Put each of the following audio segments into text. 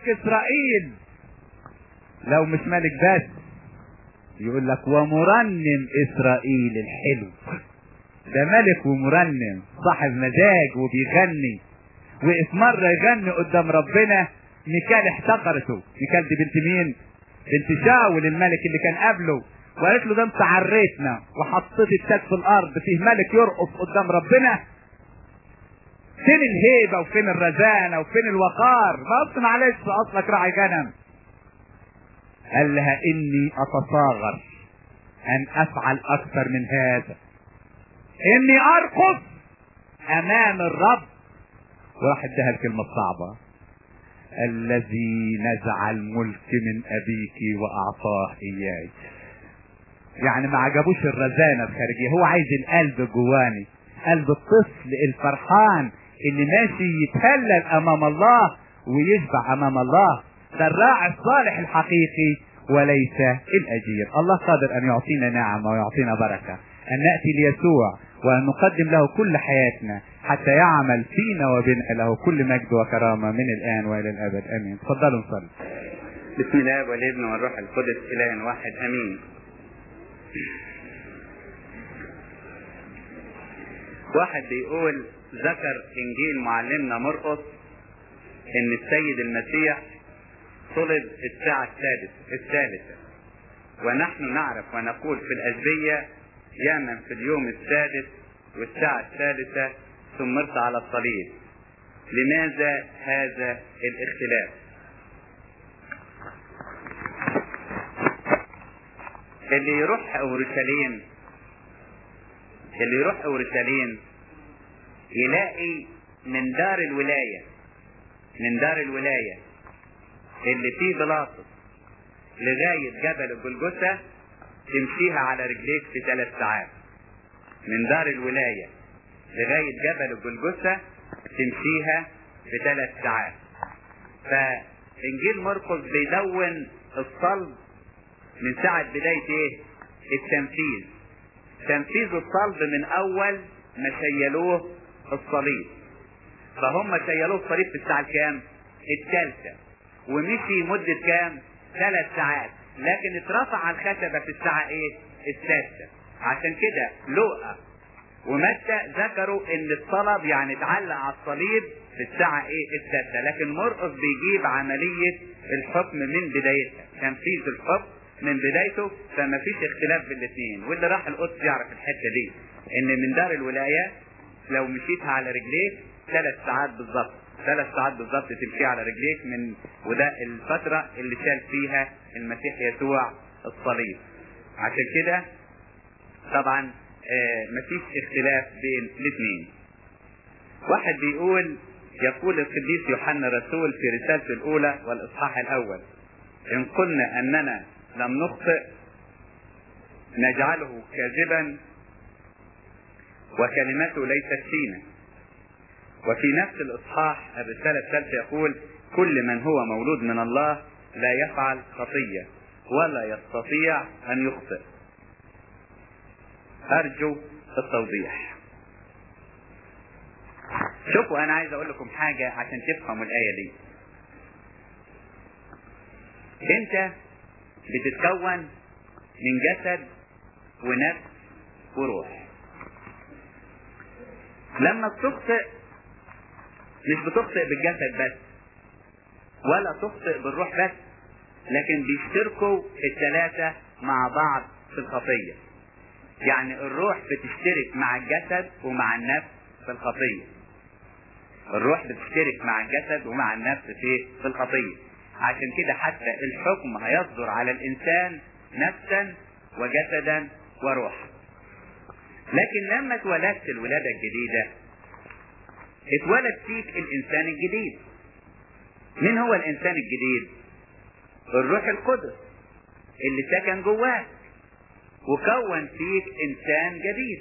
ملك اسرائيل لو مش ملك بس يقول لك ومرنم اسرائيل الحلو ده ملك ومرنم صاحب مزاج وبيغني وقف مرة يغني قدام ربنا ميكال احتقرته ميكال دي بنت مين بنت شاول الملك اللي كان قبله وقالت له ده انت عريتنا وحطيت التاج في الارض فيه ملك يرقص قدام ربنا فين الهيبة وفين الرزانة وفين الوقار ما اصل معلش اصلك راعي غنم قال لها اني اتصاغر ان افعل اكثر من هذا اني ارقص امام الرب وراح اداها الكلمة الصعبة الذي نزع الملك من ابيك واعطاه اياي يعني ما عجبوش الرزانة الخارجية هو عايز القلب جواني قلب الطفل الفرحان اللي ماشي يتهلل امام الله ويشبع امام الله ده الراعي الصالح الحقيقي وليس الاجير الله قادر ان يعطينا نعمة ويعطينا بركة ان نأتي ليسوع وان نقدم له كل حياتنا حتى يعمل فينا وبنا له كل مجد وكرامة من الان والى الابد امين تفضلوا نصلي بسم الله والابن والروح القدس اله واحد امين واحد بيقول ذكر انجيل معلمنا مرقس ان السيد المسيح صلب الساعة السادسة الثالثة ونحن نعرف ونقول في الأجبية يأمن في اليوم السادس والساعة الثالثة ثم ارتع على الصليب لماذا هذا الاختلاف اللي يروح اورشليم اللي يروح اورشليم يلاقي من دار الولاية من دار الولاية اللي فيه بلاطس لغاية جبل الجلجثة تمشيها على رجليك في ثلاث ساعات من دار الولاية لغاية جبل الجلجثة تمشيها في ثلاث ساعات فإنجيل مرقس بيدون الصلب من ساعة بداية ايه التنفيذ تنفيذ الصلب من اول ما شيلوه الصليب فهم شيلوه الصليب في الساعة الكام الثالثة ومشي مدة كام ثلاث ساعات لكن اترفع على الخشبة في الساعة ايه السادسة عشان كده لقى ومتى ذكروا ان الطلب يعني اتعلق على الصليب في الساعة ايه السادسة لكن مرقس بيجيب عملية الحكم من بدايتها تنفيذ الحكم من بدايته فما فيش اختلاف بين الاثنين واللي راح القدس يعرف الحته دي ان من دار الولايه لو مشيتها على رجليك ثلاث ساعات بالظبط ثلاث ساعات بالظبط تمشي على رجليك من وده الفتره اللي شال فيها المسيح يسوع الصليب عشان كده طبعا آه مفيش اختلاف بين الاثنين واحد بيقول يقول القديس يوحنا الرسول في رسالته الاولى والاصحاح الاول ان قلنا اننا لم نخطئ نجعله كاذبا وكلمته ليست فينا وفي نفس الاصحاح الرساله الثالثه يقول كل من هو مولود من الله لا يفعل خطيه ولا يستطيع ان يخطئ ارجو التوضيح شوفوا انا عايز اقول لكم حاجه عشان تفهموا الايه دي انت بتتكون من جسد ونفس وروح لما بتخطئ مش بتخطئ بالجسد بس ولا تخطئ بالروح بس لكن بيشتركوا الثلاثة مع بعض في الخطية يعني الروح بتشترك مع الجسد ومع النفس في الخطية الروح بتشترك مع الجسد ومع النفس في في الخطية عشان كده حتى الحكم هيصدر على الانسان نفسا وجسدا وروحا لكن لما اتولدت الولادة الجديدة اتولد فيك الانسان الجديد مين هو الانسان الجديد الروح القدس اللي سكن جواك وكون فيك انسان جديد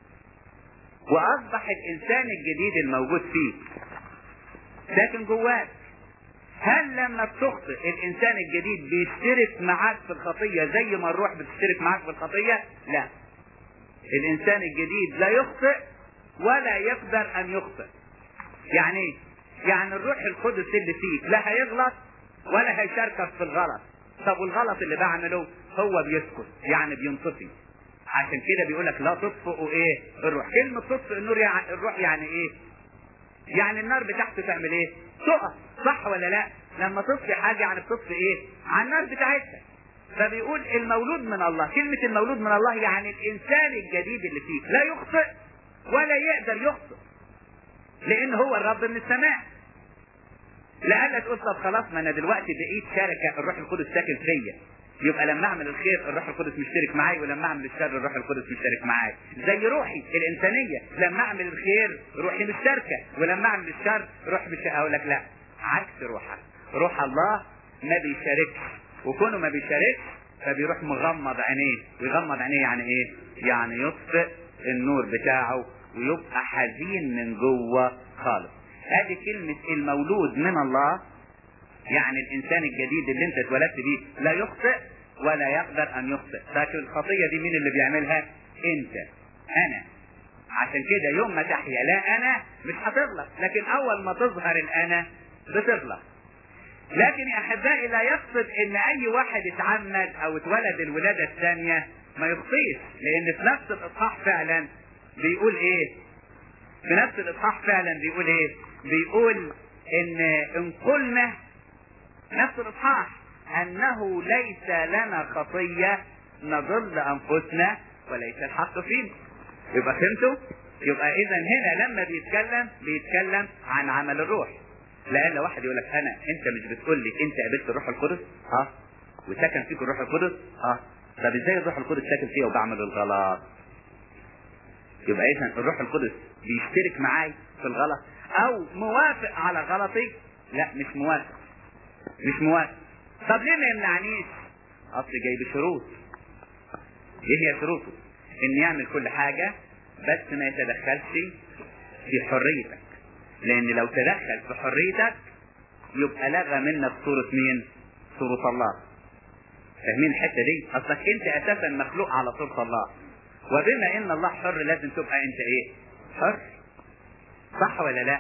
واصبح الانسان الجديد الموجود فيك ساكن جواك هل لما بتخطئ الانسان الجديد بيشترك معاك في الخطيه زي ما الروح بتشترك معاك في الخطيه لا الانسان الجديد لا يخطئ ولا يقدر ان يخطئ يعني ايه يعني الروح القدس اللي فيك لا هيغلط ولا هيشاركك في الغلط طب والغلط اللي بعمله هو بيسكت يعني بينطفي عشان كده بيقول لك لا تطفئوا ايه الروح كلمة تطفئ النور يعني الروح يعني ايه يعني النار بتاعته تعمل ايه تقف صح ولا لا لما تطفي حاجة يعني بتطفي ايه على النار بتاعتها فبيقول المولود من الله كلمة المولود من الله يعني الانسان الجديد اللي فيك لا يخطئ ولا يقدر يخطئ لان هو الرب من السماء لألا تقول طب خلاص ما انا دلوقتي بقيت شركة الروح القدس ساكن فيا يبقى لما اعمل الخير الروح القدس مشترك معاي ولما اعمل الشر الروح القدس مشترك معاي زي روحي الانسانيه لما اعمل الخير روحي مشتركه ولما اعمل الشر روحي مش اقول لك لا عكس روحك روح الله ما بيشاركش وكونه ما بيشاركش فبيروح مغمض عينيه ويغمض عينيه يعني ايه يعني يطفئ النور بتاعه ويبقى حزين من جوه خالص هذه كلمة المولود من الله يعني الانسان الجديد اللي انت اتولدت بيه لا يخطئ ولا يقدر ان يخطئ لكن الخطية دي مين اللي بيعملها انت انا عشان كده يوم ما تحيا لا انا مش هتغلط لكن اول ما تظهر الانا بتغلط لكن يا احبائي لا يقصد ان اي واحد اتعمد او اتولد الولادة الثانية ما يخطيش لان في نفس الاصحاح فعلا بيقول ايه في نفس الاصحاح فعلا بيقول ايه بيقول ان ان قلنا نفس الاصحاح انه ليس لنا خطية نضل انفسنا وليس الحق فينا يبقى فهمتوا يبقى اذا هنا لما بيتكلم بيتكلم عن عمل الروح لان واحد يقول لك انا انت مش بتقول لي انت قابلت الروح القدس اه وسكن فيك الروح القدس اه طب ازاي الروح القدس ساكن فيا وبعمل الغلط يبقى اذا الروح القدس بيشترك معاي في الغلط او موافق على غلطي لا مش موافق مش موافق طب ليه ما يمنعنيش اصل جاي بشروط ايه هي شروطه ان يعمل كل حاجة بس ما يتدخلش في حريتك لان لو تدخل في حريتك يبقى لغى منك صورة مين صورة الله فاهمين الحتة دي اصلك انت اساسا مخلوق على صورة الله وبما ان الله حر لازم تبقى انت ايه حر صح ولا لا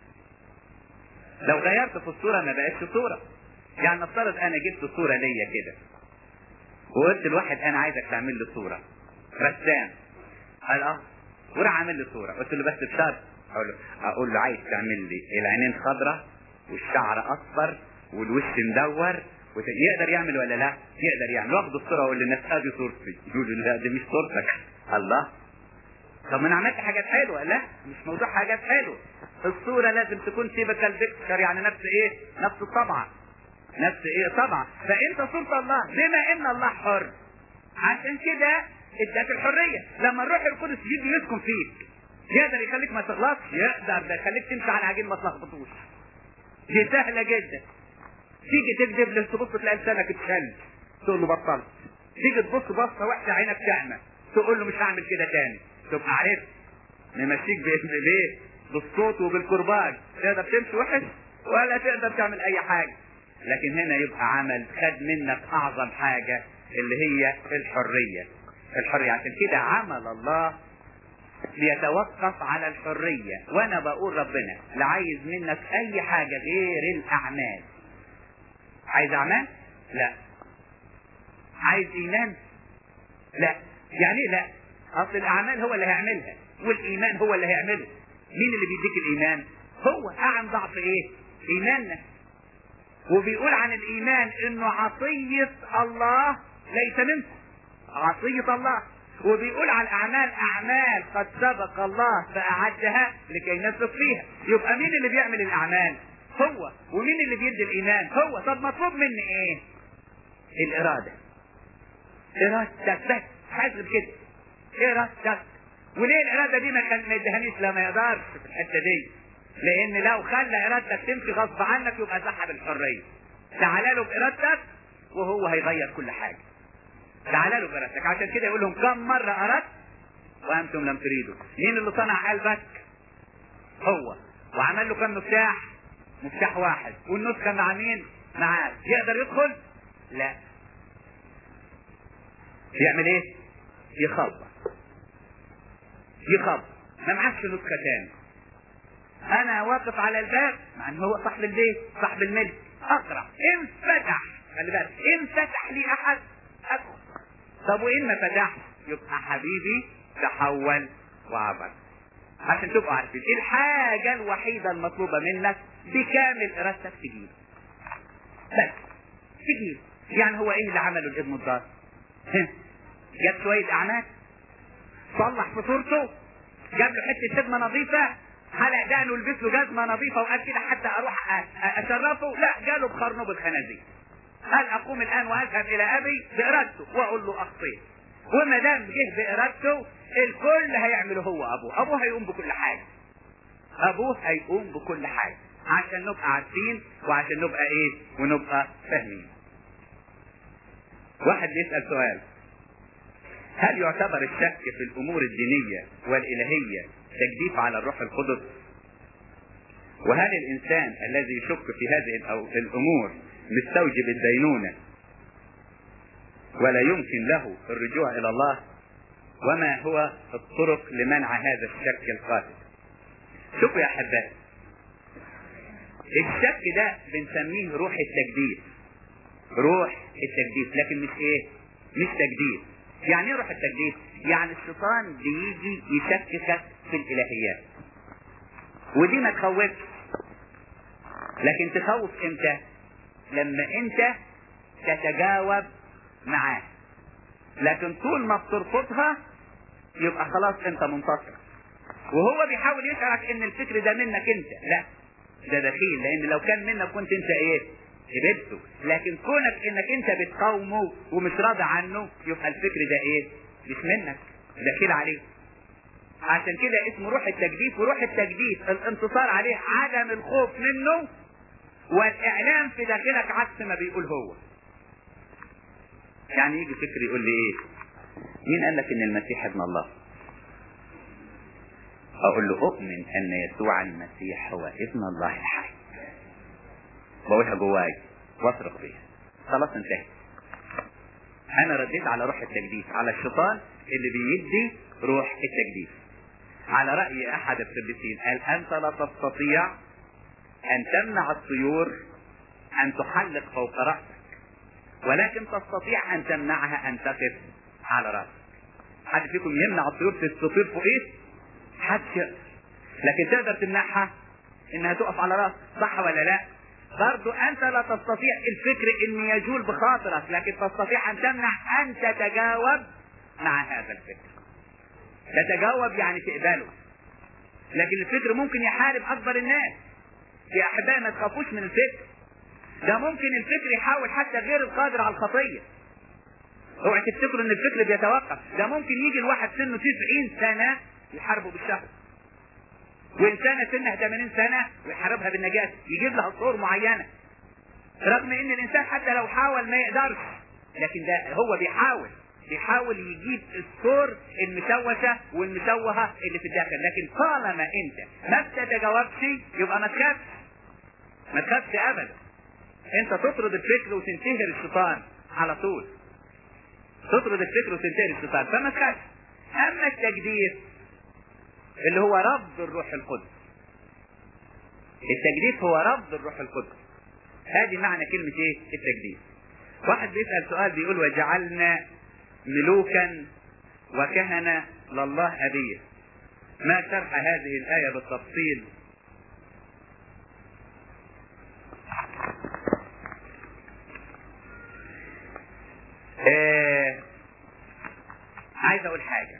لو غيرت في الصورة ما بقتش صورة يعني نفترض انا جبت صورة ليا كده وقلت لواحد انا عايزك تعمل لي صورة رسام قال اه وراح عامل لي صورة قلت له بس بشرط اقول له اقول له عايز تعمل لي العينين خضراء والشعر اصفر والوش مدور وت... يقدر يعمل ولا لا؟ يقدر يعمل واخد الصورة واقول للناس ادي صورتي يقول لا دي مش صورتك الله طب ما انا عملت حاجات حلوه لا مش موضوع حاجات حلوه الصوره لازم تكون تيبكال بيكتشر يعني نفس ايه نفس الطبعه نفس ايه طبعا فانت صورة الله بما ان الله حر عشان كده اداك الحرية لما الروح القدس يجي يسكن فيك يقدر يخليك ما تغلطش يقدر ده يخليك تمشي على عجين ما تلخبطوش دي سهلة جدا تيجي تكذب له تبص تلاقي لسانك اتشل تقول له بطلت تيجي تبص بصه وحشه عينك تعمى تقول له مش هعمل كده تاني تبقى عرفت نمشيك باذن بايه بالصوت وبالكرباج تقدر تمشي وحش ولا تقدر تعمل اي حاجه لكن هنا يبقى عمل خد منك اعظم حاجة اللي هي الحرية الحرية عشان كده عمل الله بيتوقف على الحرية وانا بقول ربنا لا عايز منك اي حاجة غير الاعمال عايز اعمال لا عايز ايمان لا يعني ايه لا اصل الاعمال هو اللي هيعملها والايمان هو اللي هيعمله مين اللي بيديك الايمان هو اعم ضعف ايه ايماننا وبيقول عن الايمان انه عطية الله ليس منكم عطية الله وبيقول عن الاعمال اعمال قد سبق الله فاعدها لكي نسلك فيها يبقى مين اللي بيعمل الاعمال هو ومين اللي بيدي الايمان هو طب مطلوب مني ايه الاراده ارادتك بس حاسب كده ارادتك وليه الاراده دي ما كان ما يدهنيش لا ما يقدرش في الحته دي لان لو خلى ارادتك تمشي غصب عنك يبقى سحب الحريه تعالى له بارادتك وهو هيغير كل حاجه تعالى له بارادتك عشان كده يقول لهم كم مره اردت وانتم لم تريدوا مين اللي صنع قلبك هو وعمل له كم مفتاح مفتاح واحد والنسخه مع مين معاه يقدر يدخل لا يعمل ايه يخبط يخبط ما معكش نسخه تاني انا واقف على الباب مع ان هو صاحب البيت صاحب الملك اقرا انفتح خلي بالك انفتح لي احد ادخل طب وان ما فتحش يبقى حبيبي تحول وعبر عشان تبقوا عارفين الحاجة الوحيدة المطلوبة منك بكامل ارادتك تجيب بس تجيب يعني هو ايه اللي عمله الابن الضار ها؟ جاب شوية اعمال صلح في صورته جاب له حتة خدمة نظيفة حلق دقنه ولبس له جزمة نظيفة وقال كده حتى اروح أ- أ- اشرفه لا جاله بخرنوب الخنازير قال اقوم الان واذهب الى ابي بارادته واقول له اخطيت وما دام جه بارادته الكل هيعمله هو ابوه ابوه هيقوم بكل حاجه ابوه هيقوم بكل حاجه عشان نبقى عارفين وعشان نبقى ايه ونبقى فاهمين واحد بيسال سؤال هل يعتبر الشك في الامور الدينيه والالهيه تجديف على الروح القدس وهل الانسان الذي يشك في هذه الأو- الامور مستوجب الدينونه ولا يمكن له الرجوع الى الله وما هو الطرق لمنع هذا الشك القاتل شوفوا يا احبائي الشك ده بنسميه روح التجديد روح التجديد لكن مش ايه مش تجديد يعني ايه روح التجديد يعني الشيطان بيجي يشككك في الالهيات ودي ما تخوفش لكن تخوف امتى لما انت تتجاوب معاه لكن طول ما بترفضها يبقى خلاص انت منتصر وهو بيحاول يشعرك ان الفكر ده منك انت لا ده دخيل لان لو كان منك كنت انت ايه قبلته لكن كونك انك انت بتقاومه ومش راضي عنه يبقى الفكر ده ايه مش منك دخيل عليه عشان كده اسمه روح التجديد وروح التجديد الانتصار عليه عدم الخوف منه والاعلام في داخلك عكس ما بيقول هو يعني يجي فكر يقول لي ايه مين قال لك ان المسيح ابن الله اقول له اؤمن ان يسوع المسيح هو ابن الله الحي بقولها جواي واصرخ بيها خلاص انتهت انا رديت على روح التجديد على الشيطان اللي بيدي روح التجديد على رأي احد القديسين قال انت لا تستطيع ان تمنع الطيور ان تحلق فوق رأسك ولكن تستطيع ان تمنعها ان تقف على رأسك حد فيكم يمنع الطيور تطير فوقيه حد يقدر لكن تقدر تمنعها انها تقف على رأسك صح ولا لا برضو انت لا تستطيع الفكر ان يجول بخاطرك لكن تستطيع ان تمنع ان تتجاوب مع هذا الفكر تتجاوب يعني تقبله لكن الفكر ممكن يحارب اكبر الناس يا احبائي ما تخافوش من الفكر ده ممكن الفكر يحاول حتى غير القادر على الخطيه اوعى تفتكروا ان الفكر بيتوقف ده ممكن يجي الواحد سنه 90 سنه يحاربه بالشهوه وانسانه سنها 80 سنه ويحاربها بالنجاسه يجيب لها صور معينه رغم ان الانسان حتى لو حاول ما يقدرش لكن ده هو بيحاول بيحاول يجيب الصور المشوشة والمشوهة اللي في الداخل لكن طالما انت ما بتتجاوبش يبقى ما تخافش ما تخافش ابدا انت تطرد الفكر وتنتهر الشيطان على طول تطرد الفكر وتنتهر الشيطان فما تخافش اما التجديد اللي هو رفض الروح القدس التجديد هو رفض الروح القدس هذه معنى كلمة ايه التجديد واحد بيسأل سؤال بيقول وجعلنا ملوكا وكهنة لله أبيه ما شرح هذه الآية بالتفصيل آه عايز أقول حاجة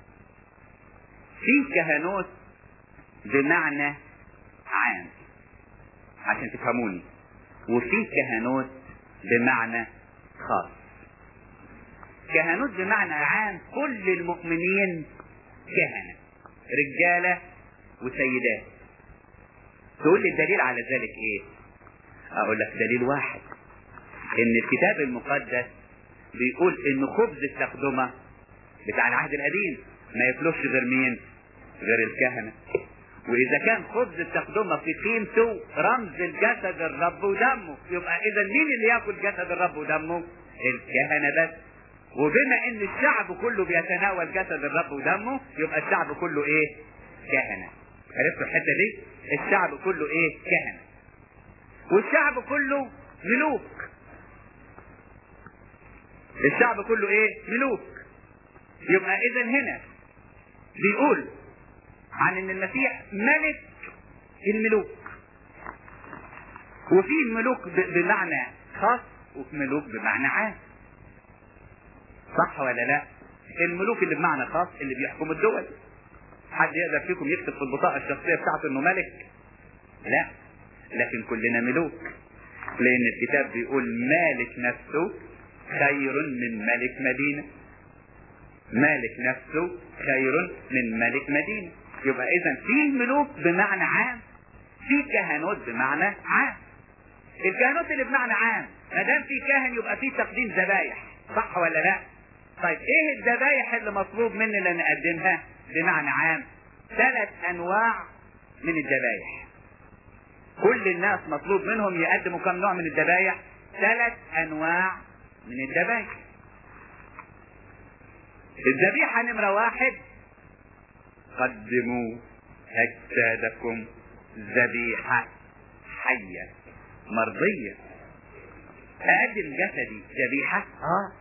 في كهنوت بمعنى عام عشان تفهموني وفي كهنوت بمعنى خاص كهنوت بمعنى عام كل المؤمنين كهنة رجالة وسيدات تقول لي الدليل على ذلك ايه اقول لك دليل واحد ان الكتاب المقدس بيقول ان خبز التقدمة بتاع العهد القديم ما ياكلوش غير مين غير الكهنة واذا كان خبز التقدمة في قيمته رمز الجسد الرب ودمه يبقى اذا مين اللي ياكل جسد الرب ودمه الكهنة بس وبما ان الشعب كله بيتناول جسد الرب ودمه يبقى الشعب كله ايه كهنة عرفتوا الحتة دي الشعب كله ايه كهنة والشعب كله ملوك الشعب كله ايه ملوك يبقى اذا هنا بيقول عن ان المسيح ملك الملوك وفي ملوك ب- بمعنى خاص وفي ملوك بمعنى عام صح ولا لا الملوك اللي بمعنى خاص اللي بيحكموا الدول حد يقدر فيكم يكتب في البطاقة الشخصية بتاعته انه ملك لا لكن كلنا ملوك لان الكتاب بيقول مالك نفسه خير من ملك مدينة مالك نفسه خير من ملك مدينة يبقى اذا في ملوك بمعنى عام في كهنوت بمعنى عام الكهنوت اللي بمعنى عام ما دام في كاهن يبقى في تقديم ذبايح صح ولا لا طيب ايه الذبايح اللي مطلوب مننا نقدمها بمعنى عام ثلاث انواع من الذبايح كل الناس مطلوب منهم يقدموا كم نوع من الذبايح ثلاث انواع من الذبايح الذبيحة نمرة واحد قدموا أجسادكم ذبيحة حية مرضية أقدم جسدي ذبيحة اه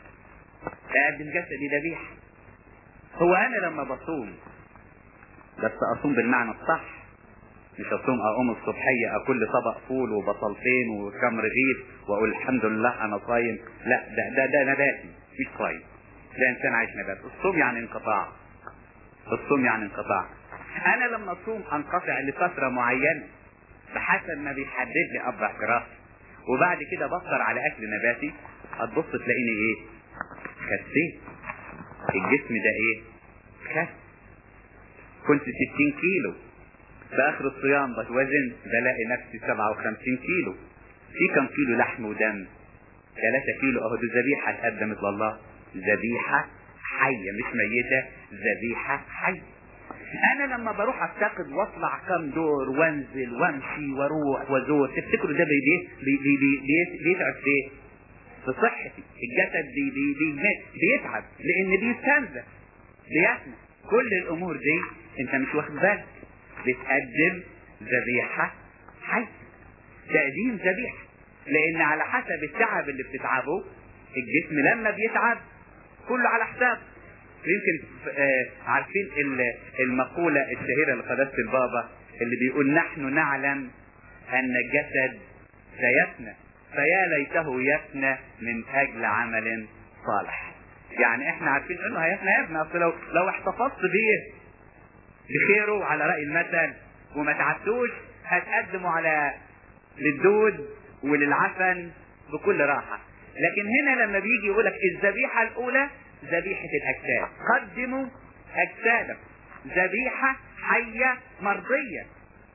أقدم جسدي ذبيحة هو أنا لما بصوم بس أصوم بالمعنى الصح مش أصوم أقوم الصبحية أكل طبق فول وبصلتين وكم رغيف وأقول الحمد لله أنا صايم لا ده ده ده نباتي مش صايم ده إنسان عايش نبات الصوم يعني انقطاع الصوم يعني انقطاع أنا لما أصوم أنقطع لفترة معينة بحسب ما بيحدد لي أب اعتراف وبعد كده بفطر على أكل نباتي هتبص تلاقيني إيه خسيت الجسم ده إيه خس كنت 60 كيلو في اخر الصيام بتوزن بلاقي نفسي 57 كيلو في كم كيلو لحم ودم 3 كيلو اهو دي ذبيحه اتقدمت لله ذبيحه حيه مش ميته ذبيحه حيه انا لما بروح افتقد واطلع كم دور وانزل وامشي واروح وازور تفتكروا ده بي بي بي بي بي بي بيتعب في ايه؟ في صحتي الجسد بي بي بي بيتعب لان بيستنزف بيفنى كل الامور دي انت مش واخد بالك بتقدم ذبيحة حي تقديم ذبيحة لان على حسب التعب اللي بتتعبه الجسم لما بيتعب كله على حساب يمكن آه عارفين ال- المقولة الشهيرة لقداسة البابا اللي بيقول نحن نعلم ان الجسد سيفنى فيا ليته يفنى من اجل عمل صالح يعني احنا عارفين انه هيفنى يفنى اصل لو لو احتفظت بيه بخيره على رأي المثل وما تعبتوش هتقدموا على للدود وللعفن بكل راحة لكن هنا لما بيجي يقولك الذبيحة الأولى ذبيحة الأجساد قدموا أجسادكم ذبيحة حية مرضية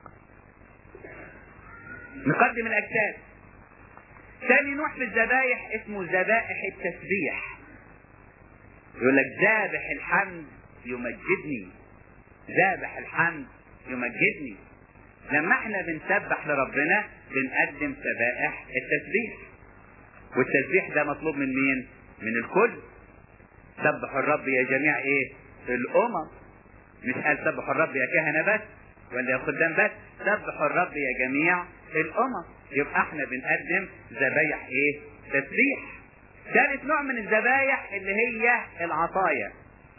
نقدم الأجساد ثاني نوع في الذبايح اسمه ذبائح التسبيح يقول لك ذابح الحمد يمجدني ذابح الحمد يمجدني لما احنا بنسبح لربنا بنقدم ذبائح التسبيح والتسبيح ده مطلوب من مين من الكل سبحوا الرب يا جميع ايه الامم مش قال سبحوا الرب يا كهنة بس ولا يا خدام بس سبحوا الرب يا جميع الامم يبقى احنا بنقدم ذبايح ايه تسبيح ثالث نوع من الذبايح اللي هي العطايا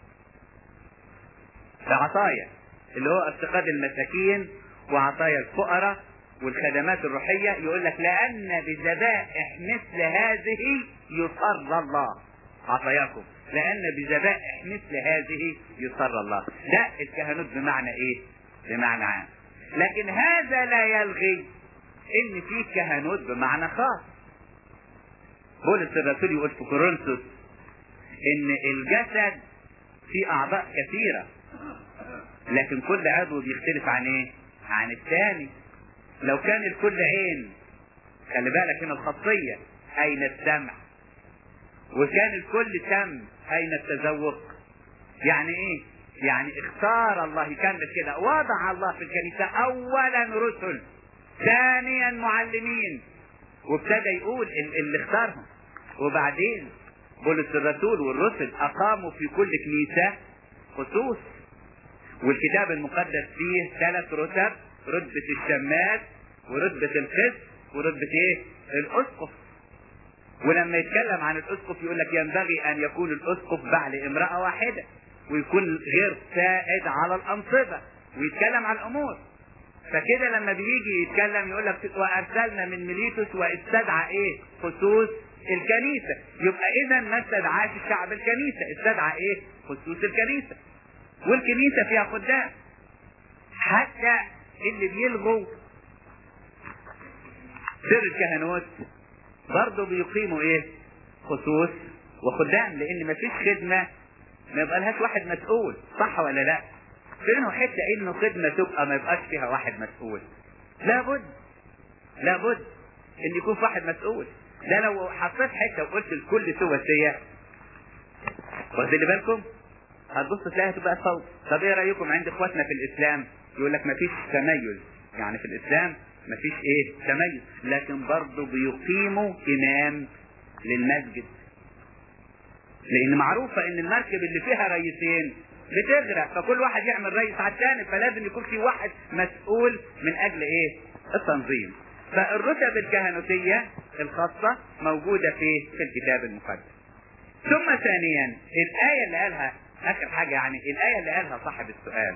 العطايا اللي هو افتقاد المساكين وعطايا الفقراء والخدمات الروحية يقول لك لأن بذبائح مثل هذه يصر الله عطاياكم لأن بذبائح مثل هذه يصر الله ده الكهنوت بمعنى ايه بمعنى عام لكن هذا لا يلغي ان في كهنوت بمعنى خاص بولس الرسول يقول في كورنثوس ان الجسد فيه اعضاء كثيره لكن كل عضو بيختلف عن ايه عن الثاني لو كان الكل عين خلي بالك هنا الخاصية اين السمع وكان الكل تم اين التذوق يعني ايه يعني اختار الله يكمل كده وضع الله في الكنيسة اولا رسل ثانيا معلمين وابتدى يقول ال- اللي اختارهم وبعدين بولس الرسول والرسل اقاموا في كل كنيسة خصوص والكتاب المقدس فيه ثلاث رتب رتبة الشماس ورتبة القس ورتبة ايه الاسقف ولما يتكلم عن الاسقف يقول لك ينبغي ان يكون الاسقف بعل امرأة واحدة ويكون غير سائد على الانصبة ويتكلم عن الامور فكده لما بيجي يتكلم يقول لك وارسلنا من ميليتوس واستدعى ايه خصوص الكنيسة يبقى اذا ما استدعاش الشعب الكنيسة استدعى ايه خصوص الكنيسة والكنيسة فيها خدام حتى اللي بيلغوا سر الكهنوت برضه بيقيموا ايه خصوص وخدام لان مفيش خدمة ما يبقى لهاش واحد مسؤول صح ولا لا فينه حتة انه خدمة تبقى ما يبقاش فيها واحد مسؤول لابد لابد ان يكون في واحد مسؤول ده لو حطيت حتة وقلت الكل سواسية واخدين بالكم هتبص تلاقيها تبقى صوت طب ايه رايكم عند اخواتنا في الاسلام يقول لك مفيش تميز يعني في الاسلام مفيش ايه تميز لكن برضه بيقيموا امام للمسجد لان معروفة ان المركب اللي فيها رئيسين بتغرق فكل واحد يعمل رئيس على الثاني فلازم يكون في واحد مسؤول من اجل ايه التنظيم فالرتب الكهنوتية الخاصة موجودة في في الكتاب المقدس ثم ثانيا الآية اللي قالها آخر حاجة يعني الآية اللي قالها صاحب السؤال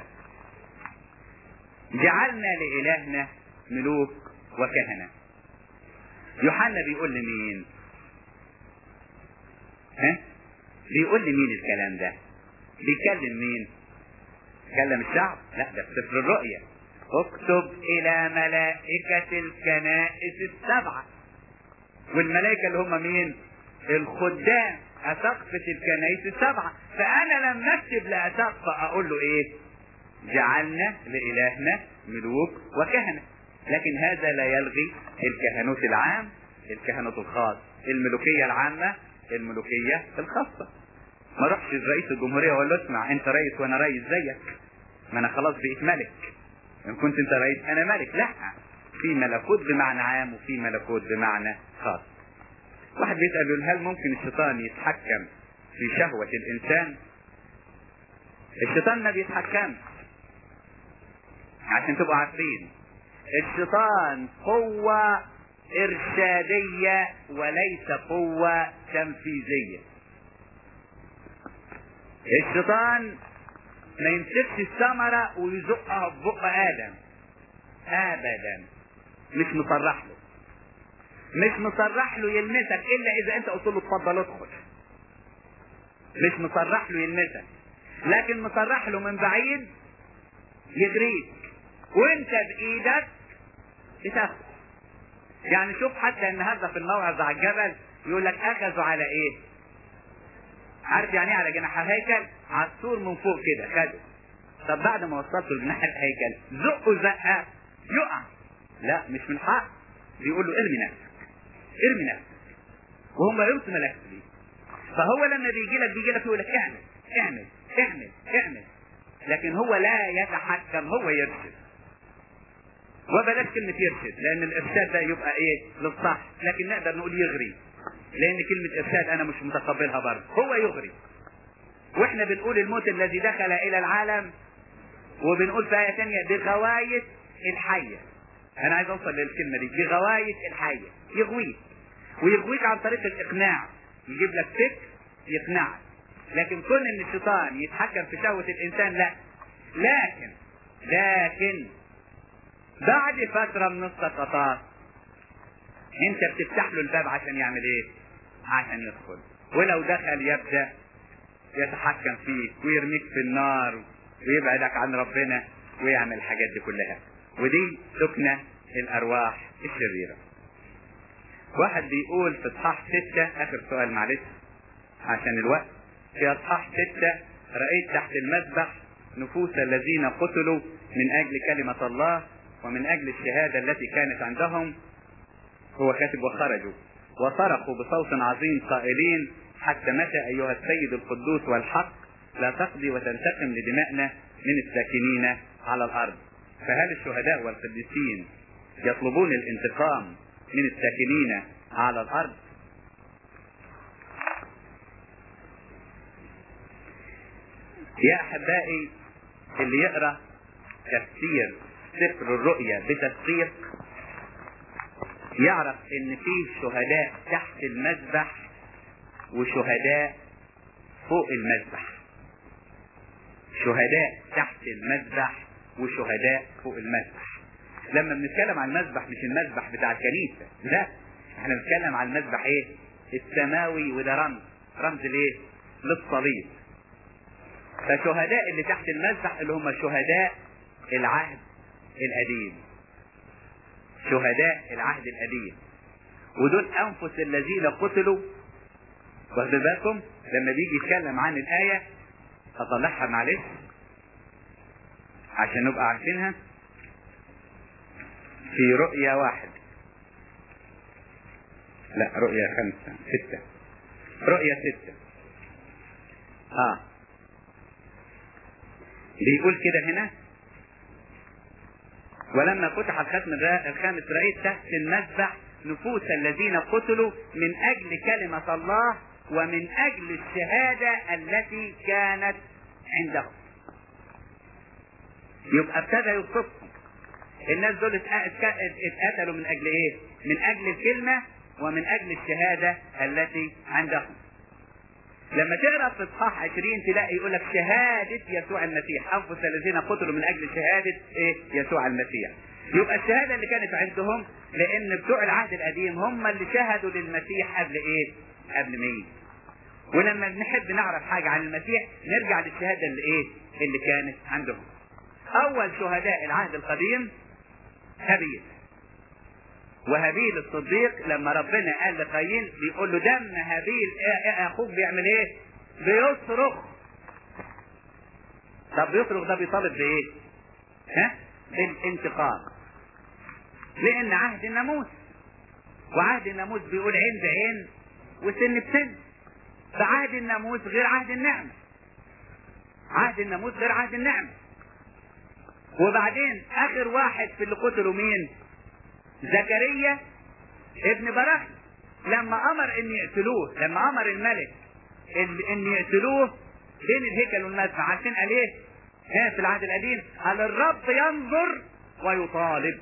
جعلنا لإلهنا ملوك وكهنة يوحنا بيقول لمين ها بيقول لمين الكلام ده بيكلم مين كلم الشعب لا ده في سفر الرؤيا اكتب الى ملائكة الكنائس السبعة والملائكة اللي هم مين الخدام اسقفة الكنائس السبعة فانا لما اكتب لاسقفة اقول له ايه جعلنا لالهنا ملوك وكهنة لكن هذا لا يلغي الكهنوت العام الكهنوت الخاص الملوكية العامة الملوكية الخاصة ما روحش رئيس الجمهورية ولا له اسمع انت رئيس وانا رئيس زيك ما انا خلاص بقيت ملك ان كنت انت رئيس انا ملك لا في ملكوت بمعنى عام وفي ملكوت بمعنى خاص واحد بيسأل يقول هل ممكن الشيطان يتحكم في شهوة الانسان الشيطان ما بيتحكمش عشان تبقوا عارفين الشيطان قوة ارشادية وليس قوة تنفيذية الشيطان ما يمسكش الثمرة ويزقها في بق آدم أبدا مش مصرح له مش مصرح له يلمسك إلا إذا أنت قلت له اتفضل ادخل مش مصرح له يلمسك لكن مصرح له من بعيد يجريك وانت بايدك بتاخد يعني شوف حتى النهارده في الموعظة على الجبل يقول لك اخذوا على ايه عارف يعني ايه على جناح الهيكل على السور من فوق كده خدوا طب بعد ما وصلته لجناح الهيكل زقوا زقه يقع لا مش من حق بيقول له ارمي نفسك ارمي نفسك وهم يرسم لك دي فهو لما بيجي لك بيجي لك يقول لك اعمل اعمل اعمل اعمل لكن هو لا يتحكم هو يرشد وبلاش كلمة يرشد لأن الإرشاد ده يبقى إيه للصح لكن نقدر نقول يغري لأن كلمة إرشاد أنا مش متقبلها برضه هو يغري وإحنا بنقول الموت الذي دخل إلى العالم وبنقول في آية ثانية بغواية الحية أنا عايز أوصل للكلمة دي بغواية الحية يغويك ويغويك عن طريق الإقناع يجيب لك فكر يقنعك لكن كون ان الشيطان يتحكم في شهوة الانسان لا لكن لكن بعد فترة من السقطات انت بتفتح له الباب عشان يعمل ايه عشان يدخل ولو دخل يبدأ يتحكم فيك ويرميك في النار ويبعدك عن ربنا ويعمل الحاجات دي كلها ودي سكنة الارواح الشريرة واحد بيقول في اصحاح ستة اخر سؤال معلش عشان الوقت في اصحاح ستة رأيت تحت المذبح نفوس الذين قتلوا من اجل كلمة الله ومن اجل الشهادة التي كانت عندهم هو كاتب وخرجوا وصرخوا بصوت عظيم قائلين حتى متى ايها السيد القدوس والحق لا تقضي وتنتقم لدمائنا من الساكنين على الارض فهل الشهداء والقديسين يطلبون الانتقام من الساكنين على الارض يا احبائي اللي يقرا تفسير سفر الرؤيا بتدقيق يعرف ان فيه شهداء تحت المذبح وشهداء فوق المذبح شهداء تحت المذبح وشهداء فوق المذبح لما بنتكلم عن المذبح مش المذبح بتاع الكنيسة لا احنا بنتكلم عن المذبح ايه السماوي وده رمز رمز ليه للصليب فشهداء اللي تحت المذبح اللي هم شهداء العهد القديم شهداء العهد القديم ودول انفس الذين قتلوا واخد بالكم لما بيجي يتكلم عن الايه اطلعها معلش عشان نبقى عارفينها في رؤيا واحد لا رؤيا خمسة ستة رؤيا ستة اه بيقول كده هنا ولما فتح الختم الخامس رأيت تحت المذبح نفوس الذين قتلوا من أجل كلمة الله ومن أجل الشهادة التي كانت عندهم يبقى ابتدى يوصفهم الناس دول اتقتلوا من أجل إيه؟ من أجل الكلمة ومن أجل الشهادة التي عندهم لما تقرا في اصحاح 20 تلاقي يقول لك شهاده يسوع المسيح انفس الذين قتلوا من اجل شهاده ايه يسوع المسيح يبقى الشهاده اللي كانت عندهم لان بتوع العهد القديم هم اللي شهدوا للمسيح قبل ايه قبل مين ولما بنحب نعرف حاجه عن المسيح نرجع للشهاده اللي ايه اللي كانت عندهم اول شهداء العهد القديم هابيل وهابيل الصديق لما ربنا قال لقايين بيقول له دم هابيل اخوك بيعمل ايه؟ بيصرخ طب بيصرخ ده بيطالب بايه؟ ها؟ بالانتقام لان عهد الناموس وعهد الناموس بيقول عين بعين وسن بسن فعهد الناموس غير عهد النعمة عهد الناموس غير عهد النعمة وبعدين اخر واحد في اللي قتلوا مين؟ زكريا ابن براخي لما امر ان يقتلوه لما امر الملك ان, إن يقتلوه بين الهيكل والمذبح عارفين قال ايه؟ ها في العهد القديم قال الرب ينظر ويطالب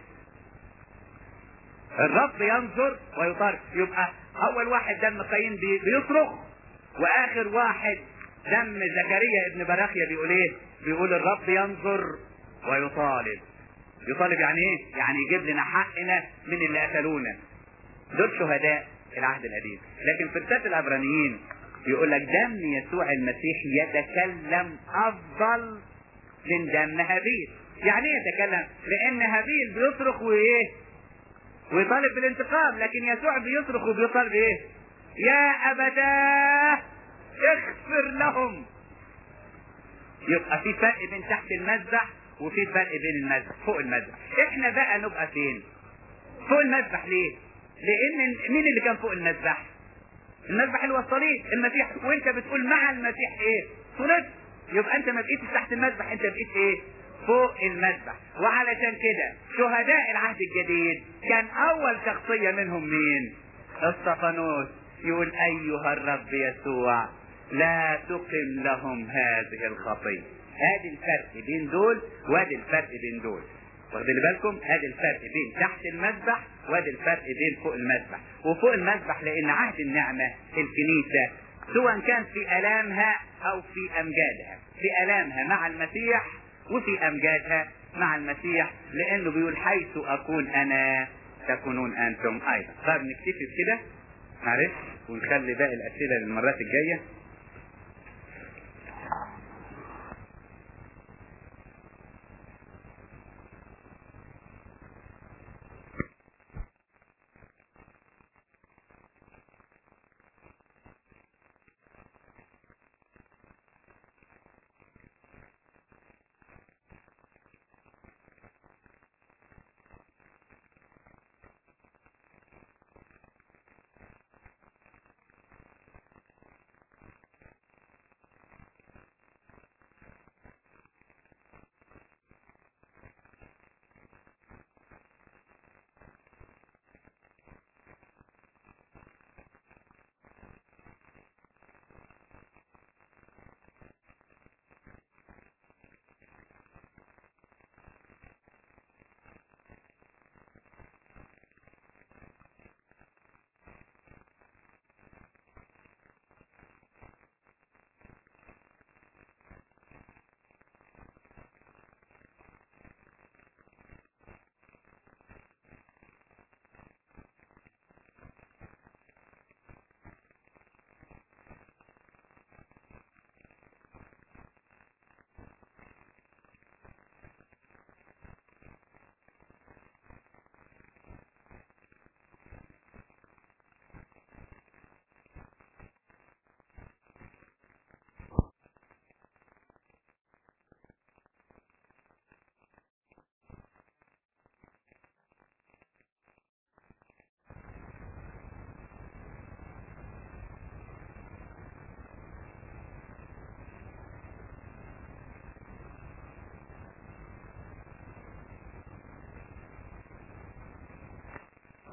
الرب ينظر ويطالب يبقى اول واحد دم قايين بيصرخ واخر واحد دم زكريا ابن براخيا بيقول ايه؟ بيقول الرب ينظر ويطالب يطالب يعني ايه؟ يعني يجيب لنا حقنا من اللي قتلونا. دول شهداء العهد القديم، لكن في رسالة العبرانيين يقول لك دم يسوع المسيح يتكلم افضل من دم هابيل. يعني ايه يتكلم؟ لان هابيل بيصرخ وايه؟ ويطالب بالانتقام، لكن يسوع بيصرخ وبيطالب ايه؟ يا ابتاه اغفر لهم. يبقى في فرق بين تحت المذبح وفي فرق بين المذبح فوق المذبح احنا بقى نبقى فين فوق المذبح ليه لان مين اللي كان فوق المذبح المذبح اللي هو الصليب المسيح وانت بتقول مع المسيح ايه صلت يبقى انت ما بقيتش تحت المذبح انت بقيت ايه فوق المذبح وعلشان كده شهداء العهد الجديد كان اول شخصيه منهم مين اسطفانوس يقول ايها الرب يسوع لا تقم لهم هذه الخطيه ادي الفرق بين دول وادي الفرق بين دول واخدين بالكم ادي الفرق بين تحت المذبح وادي الفرق بين فوق المذبح وفوق المذبح لان عهد النعمه الكنيسه سواء كان في الامها او في امجادها في الامها مع المسيح وفي امجادها مع المسيح لانه بيقول حيث اكون انا تكونون انتم ايضا طيب نكتفي بكده معلش ونخلي باقي الاسئله للمرات الجايه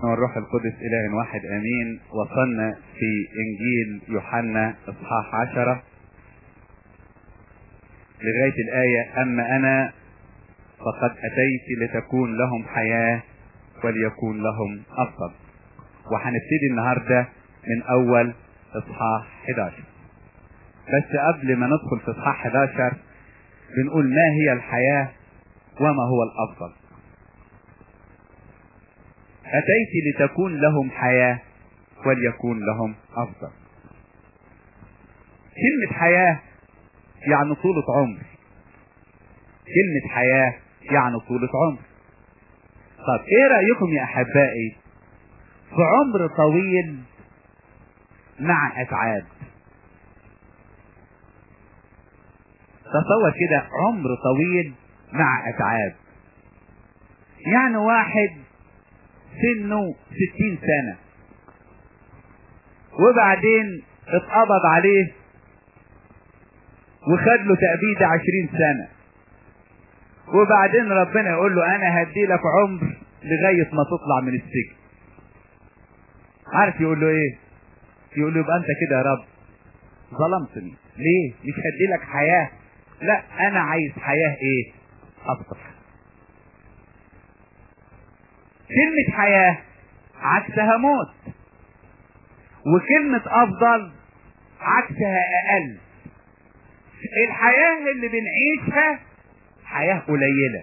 والروح القدس إله واحد آمين وصلنا في إنجيل يوحنا إصحاح عشرة لغاية الآية أما أنا فقد أتيت لتكون لهم حياة وليكون لهم أفضل وهنبتدي النهاردة من أول إصحاح 11 بس قبل ما ندخل في إصحاح 11 بنقول ما هي الحياة وما هو الأفضل أتيت لتكون لهم حياة وليكون لهم أفضل كلمة حياة يعني طولة عمر كلمة حياة يعني طولة عمر طب ايه رأيكم يا أحبائي في عمر طويل مع أتعاب تصور كده عمر طويل مع أتعاب يعني واحد سنه ستين سنة وبعدين اتقبض عليه وخد له تأبيد عشرين سنة وبعدين ربنا يقول له انا هدي لك عمر لغاية ما تطلع من السجن عارف يقول له ايه يقول له يبقى انت كده يا رب ظلمتني ليه مش هدي لك حياة لا انا عايز حياة ايه افضل كلمة حياة عكسها موت وكلمة افضل عكسها اقل الحياة اللي بنعيشها حياة قليلة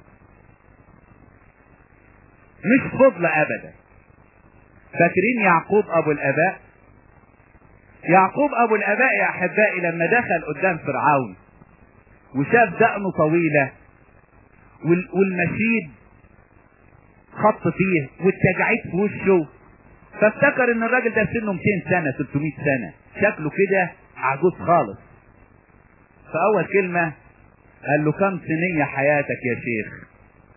مش فضلة ابدا فاكرين يعقوب ابو الاباء يعقوب ابو الاباء يا احبائي لما دخل قدام فرعون وشاف دقنه طويلة والمشيد خط فيه والتجاعيد في وشه فافتكر ان الراجل ده سنه 200 سنة 300 سنة شكله كده عجوز خالص فاول كلمة قال له كم سنية حياتك يا شيخ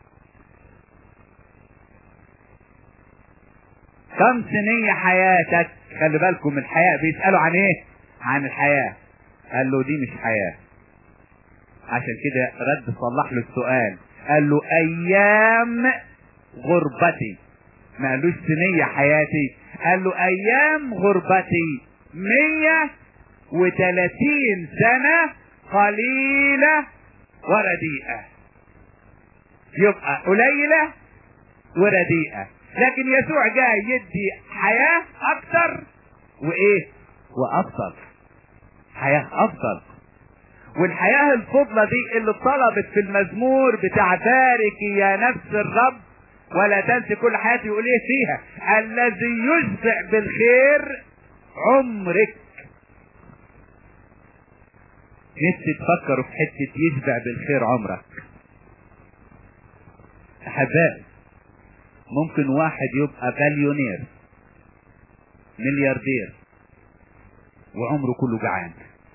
كم سنية حياتك خلي بالكم من الحياة بيسألوا عن ايه عن الحياة قال له دي مش حياة عشان كده رد صلح له السؤال قال له ايام غربتي ما قالوش سنية حياتي قال له ايام غربتي مية وتلاتين سنة قليلة ورديئة يبقى قليلة ورديئة لكن يسوع جاي يدي حياة اكتر وايه وافضل حياة افضل والحياة الفضلة دي اللي طلبت في المزمور بتاع بارك يا نفس الرب ولا تنسي كل حياتي يقول ايه فيها الذي يشبع بالخير عمرك نفسي تفكروا في حتة يشبع بالخير عمرك احبائي ممكن واحد يبقى بليونير ملياردير وعمره كله جعان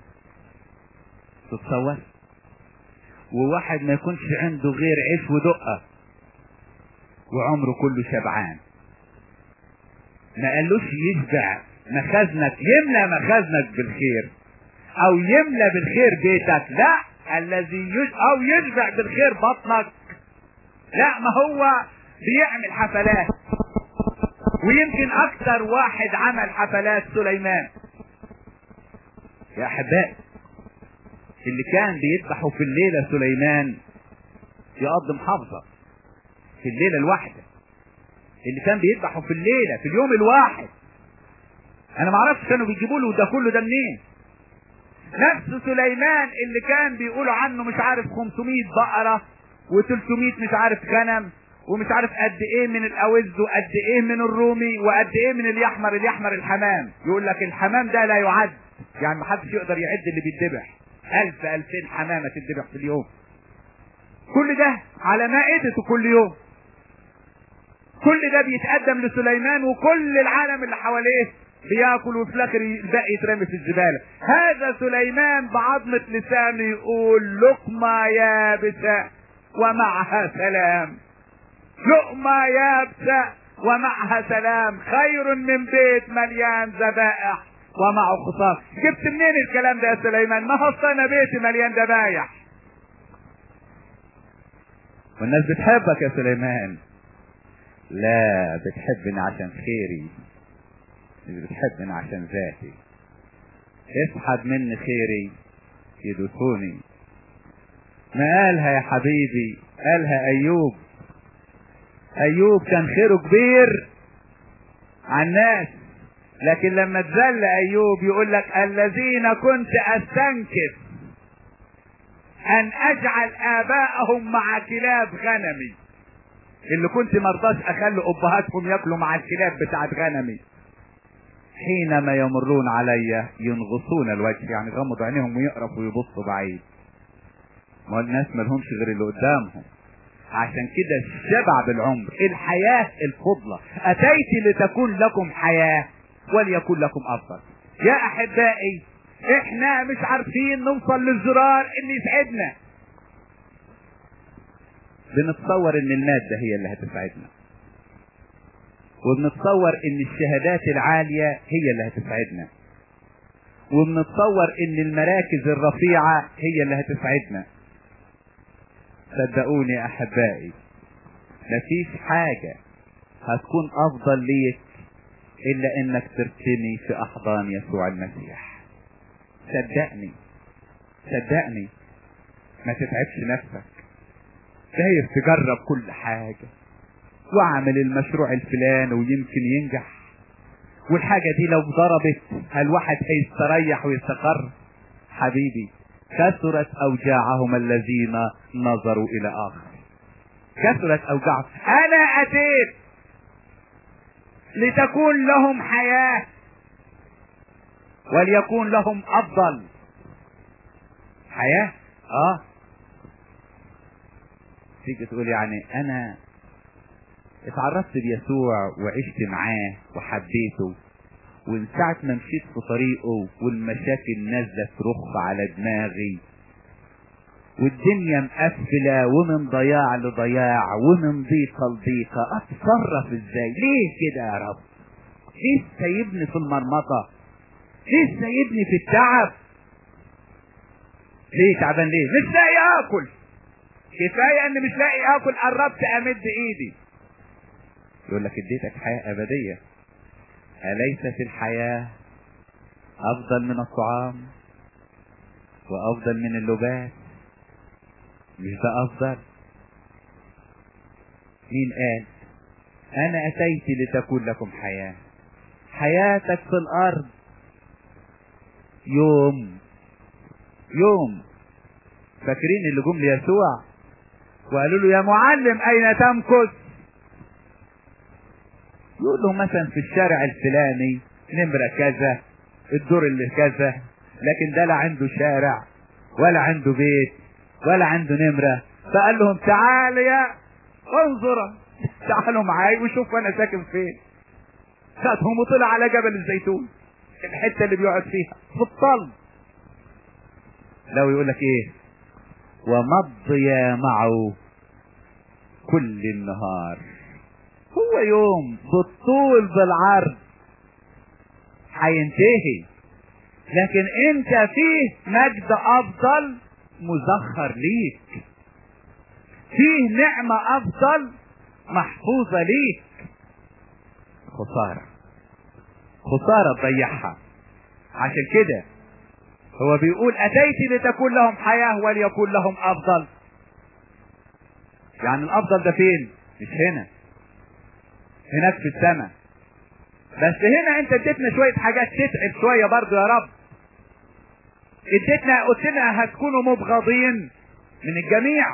تتصور وواحد ما يكونش عنده غير عيش ودقة وعمره كله شبعان ما قالوش يشبع مخازنك يملى مخازنك بالخير او يملى بالخير بيتك لا الذي يش... او يشبع بالخير بطنك لا ما هو بيعمل حفلات ويمكن اكثر واحد عمل حفلات سليمان يا احبائي اللي كان بيذبحوا في الليله سليمان يقضي محافظه في الليله الواحده اللي كان بيذبحوا في الليله في اليوم الواحد انا ما اعرفش كانوا بيجيبوا له ده كله ده منين نفس سليمان اللي كان بيقولوا عنه مش عارف 500 بقره و300 مش عارف غنم ومش عارف قد ايه من الاوز وقد ايه من الرومي وقد ايه من اليحمر اليحمر الحمام يقول لك الحمام ده لا يعد يعني ما حدش يقدر يعد اللي بيتذبح ألف ألفين حمامة تتذبح في اليوم كل ده على مائدته كل يوم كل ده بيتقدم لسليمان وكل العالم اللي حواليه بياكل وفي الاخر الباقي يترمي في الزباله هذا سليمان بعظمه لسانه يقول لقمه يابسه ومعها سلام لقمه يابسه ومعها سلام خير من بيت مليان ذبائح ومعه خصام جبت منين الكلام ده يا سليمان ما هو انا بيتي مليان ذبايح والناس بتحبك يا سليمان لا بتحبني عشان خيري مش بتحبني عشان ذاتي اسحب مني خيري يدوسوني ما قالها يا حبيبي قالها ايوب ايوب كان خيره كبير على الناس لكن لما تذل ايوب يقول لك الذين كنت استنكف ان اجعل اباءهم مع كلاب غنمي اللي كنت مرضاش اخلي ابهاتهم ياكلوا مع الكلاب بتاعت غنمي حينما يمرون علي ينغصون الوجه يعني غمضوا عينيهم ويقرفوا ويبصوا بعيد ما الناس مالهمش غير اللي قدامهم عشان كده الشبع بالعمر الحياة الفضلة أتيت لتكون لكم حياة وليكن لكم أفضل يا أحبائي احنا مش عارفين نوصل للزرار اللي يسعدنا بنتصور ان المادة هي اللي هتسعدنا وبنتصور ان الشهادات العالية هي اللي هتسعدنا وبنتصور ان المراكز الرفيعة هي اللي هتسعدنا صدقوني يا احبائي مفيش حاجة هتكون افضل ليك الا انك ترتمي في احضان يسوع المسيح صدقني صدقني ما تتعبش نفسك خايف تجرب كل حاجة واعمل المشروع الفلاني ويمكن ينجح والحاجة دي لو ضربت الواحد هيستريح ويستقر حبيبي كثرت اوجاعهم الذين نظروا الى اخر كثرت اوجاعهم انا اتيت لتكون لهم حياة وليكون لهم افضل حياة اه تيجي تقول يعني انا اتعرفت بيسوع وعشت معاه وحبيته ومن ساعة ما مشيت في طريقه والمشاكل نازلة ترخ على دماغي والدنيا مقفلة ومن ضياع لضياع ومن ضيقة لضيقة اتصرف ازاي ليه كده يا رب ليه سايبني في المرمطة ليه سايبني في التعب ليه تعبان ليه مش لاقي اكل كفاية ان مش لاقي اكل قربت امد ايدي يقول لك اديتك حياة ابدية اليس في الحياة افضل من الطعام وافضل من اللباس مش ده افضل مين قال انا اتيت لتكون لكم حياة حياتك في الارض يوم يوم فاكرين اللي جم ليسوع وقالوا له يا معلم اين تمكث يقول له مثلا في الشارع الفلاني نمرة كذا الدور اللي كذا لكن ده لا عنده شارع ولا عنده بيت ولا عنده نمرة فقال لهم تعال يا انظر تعالوا معاي وشوفوا انا ساكن فين خدهم وطلع على جبل الزيتون الحتة اللي بيقعد فيها في الطل لو يقول لك ايه ومضي معه كل النهار هو يوم بالطول بالعرض هينتهي لكن انت فيه مجد افضل مزخر ليك فيه نعمة افضل محفوظة ليك خسارة خسارة تضيعها عشان كده هو بيقول اتيت لتكون لهم حياة وليكون لهم افضل يعني الافضل ده فين مش هنا هناك في السماء بس هنا انت اديتنا شوية حاجات تتعب شوية برضو يا رب اديتنا قلت لنا هتكونوا مبغضين من الجميع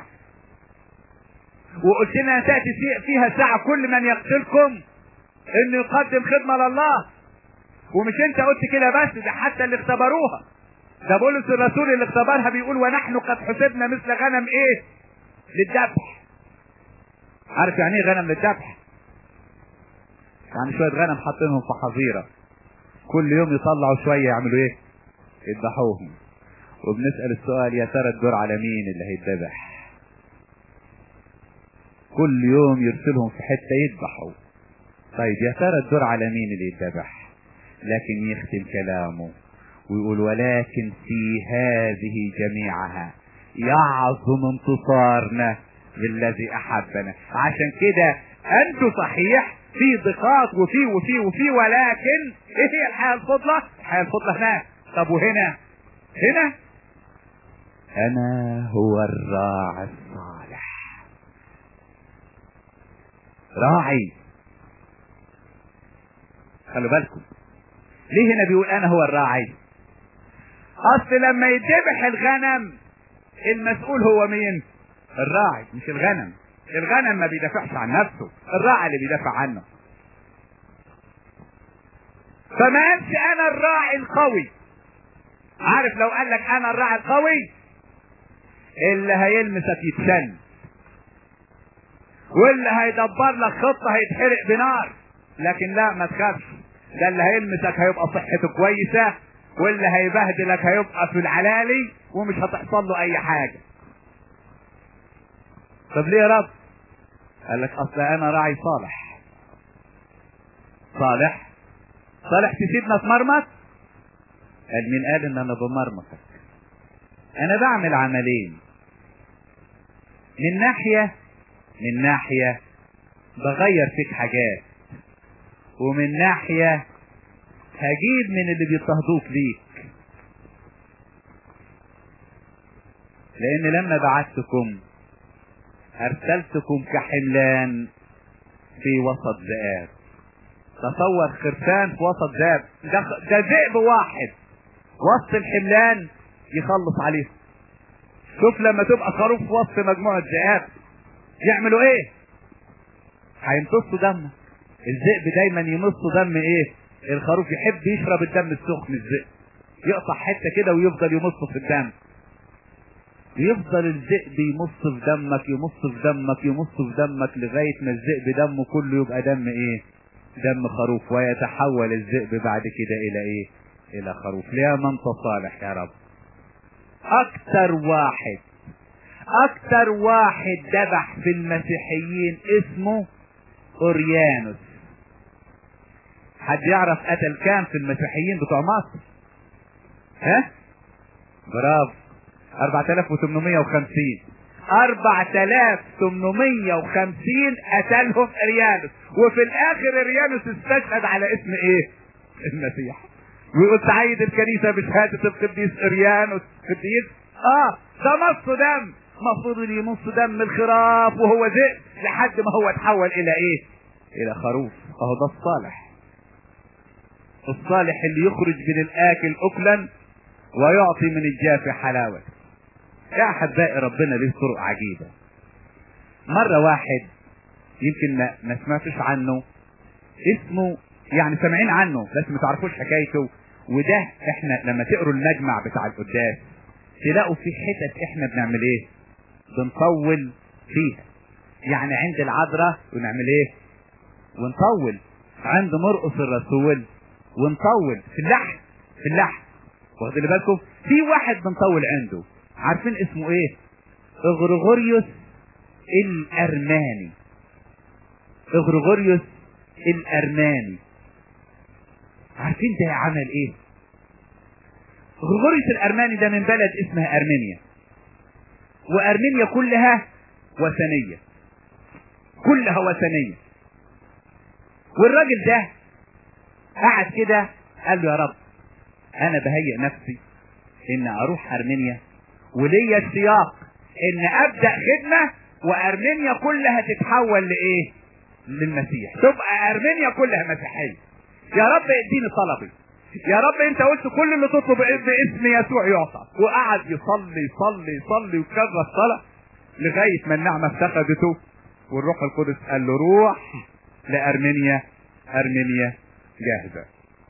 وقلت لنا تأتي فيها ساعة كل من يقتلكم انه يقدم خدمة لله ومش انت قلت كده بس ده حتى اللي اختبروها ده بولس الرسول اللي اختبرها بيقول ونحن قد حسبنا مثل غنم ايه للذبح عارف يعني ايه غنم للذبح يعني شوية غنم حاطينهم في حظيرة كل يوم يطلعوا شوية يعملوا ايه يذبحوهم وبنسأل السؤال يا ترى الدور على مين اللي هيتذبح كل يوم يرسلهم في حتة يذبحوا طيب يا ترى الدور على مين اللي يتذبح لكن يختم كلامه ويقول ولكن في هذه جميعها يعظم انتصارنا بالذي احبنا عشان كده انتوا صحيح في ضيقات وفي وفي وفي ولكن ايه هي الحياه الفضله؟ الحياه الفضله هناك طب وهنا؟ هنا انا هو الراعي الصالح راعي خلوا بالكم ليه هنا بيقول انا هو الراعي اصل لما يذبح الغنم المسؤول هو مين الراعي مش الغنم الغنم ما بيدافعش عن نفسه الراعي اللي بيدافع عنه فما قالش انا الراعي القوي عارف لو قال لك انا الراعي القوي اللي هيلمسك يتشل واللي هيدبر لك خطه هيتحرق بنار لكن لا ما تخافش ده اللي هيلمسك هيبقى صحته كويسه واللي هيبهدلك هيبقى في العلالي ومش هتحصل له اي حاجه طب ليه يا رب قال لك اصل انا راعي صالح صالح صالح تسيبنا تمرمط قال مين قال ان انا بمرمطك انا بعمل عملين من ناحية من ناحية بغير فيك حاجات ومن ناحية هجيب من اللي بيضطهدوك ليك لان لما بعثتكم ارسلتكم كحملان في وسط ذئاب تصور خرفان في وسط ذئاب ده, ده ذئب واحد وسط الحملان يخلص عليه شوف لما تبقى خروف في وسط مجموعة ذئاب يعملوا ايه هيمتصوا دمك الذئب دايما يمص دم ايه الخروف يحب يشرب الدم السخن الذئب يقطع حته كده ويفضل يمص في الدم يفضل الذئب يمص في دمك يمص في دمك يمص في دمك لغايه ما الذئب دمه كله يبقى دم ايه دم خروف ويتحول الذئب بعد كده الى ايه الى خروف يا من صالح يا رب اكتر واحد اكتر واحد ذبح في المسيحيين اسمه اوريانوس حد يعرف قتل كام في المسيحيين بتوع مصر ها برافو 4850 4850 قتلهم اريانوس وفي الاخر اريانوس استشهد على اسم ايه المسيح ويقول تعيد الكنيسة بشهادة القديس اريانوس قديس اه ده مص دم المفروض اللي يمص دم الخراف وهو ذئب لحد ما هو اتحول الى ايه الى خروف اهو ده الصالح الصالح اللي يخرج من الاكل اكلا ويعطي من الجاف حلاوة يا احبائي ربنا له طرق عجيبة مرة واحد يمكن ما, ما سمعتش عنه اسمه يعني سامعين عنه بس ما تعرفوش حكايته وده احنا لما تقروا المجمع بتاع القداس تلاقوا في حتت احنا بنعمل ايه بنطول فيها يعني عند العذراء ونعمل ايه ونطول عند مرقص الرسول ونطول في اللحم في اللحم واخدين بالكم في واحد بنطول عنده عارفين اسمه ايه اغرغوريوس الارماني اغرغوريوس الارماني عارفين ده عمل ايه غرغوريوس الارماني ده من بلد اسمها ارمينيا وارمينيا كلها وثنيه كلها وثنيه والراجل ده قعد كده قال له يا رب انا بهيئ نفسي ان اروح ارمينيا وليا السياق ان ابدا خدمه وارمينيا كلها تتحول لايه للمسيح تبقى ارمينيا كلها مسيحيه يا رب اديني طلبي يا رب انت قلت كل اللي تطلب باسم يسوع يعطى وقعد يصلي يصلي يصلي وكرر الصلاه لغايه ما النعمه افتقدته والروح القدس قال له روح لارمينيا ارمينيا جاهزه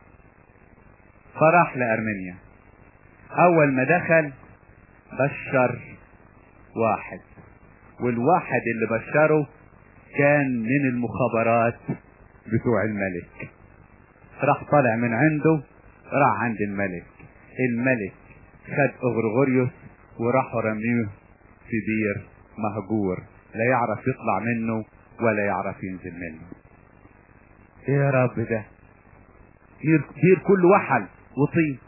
فراح لارمينيا اول ما دخل بشر واحد والواحد اللي بشره كان من المخابرات بتوع الملك راح طالع من عنده راح عند الملك الملك خد اغرغوريوس وراحوا رميه في بير مهجور لا يعرف يطلع منه ولا يعرف ينزل منه ايه يا رب ده بير, بير كل وحل وطين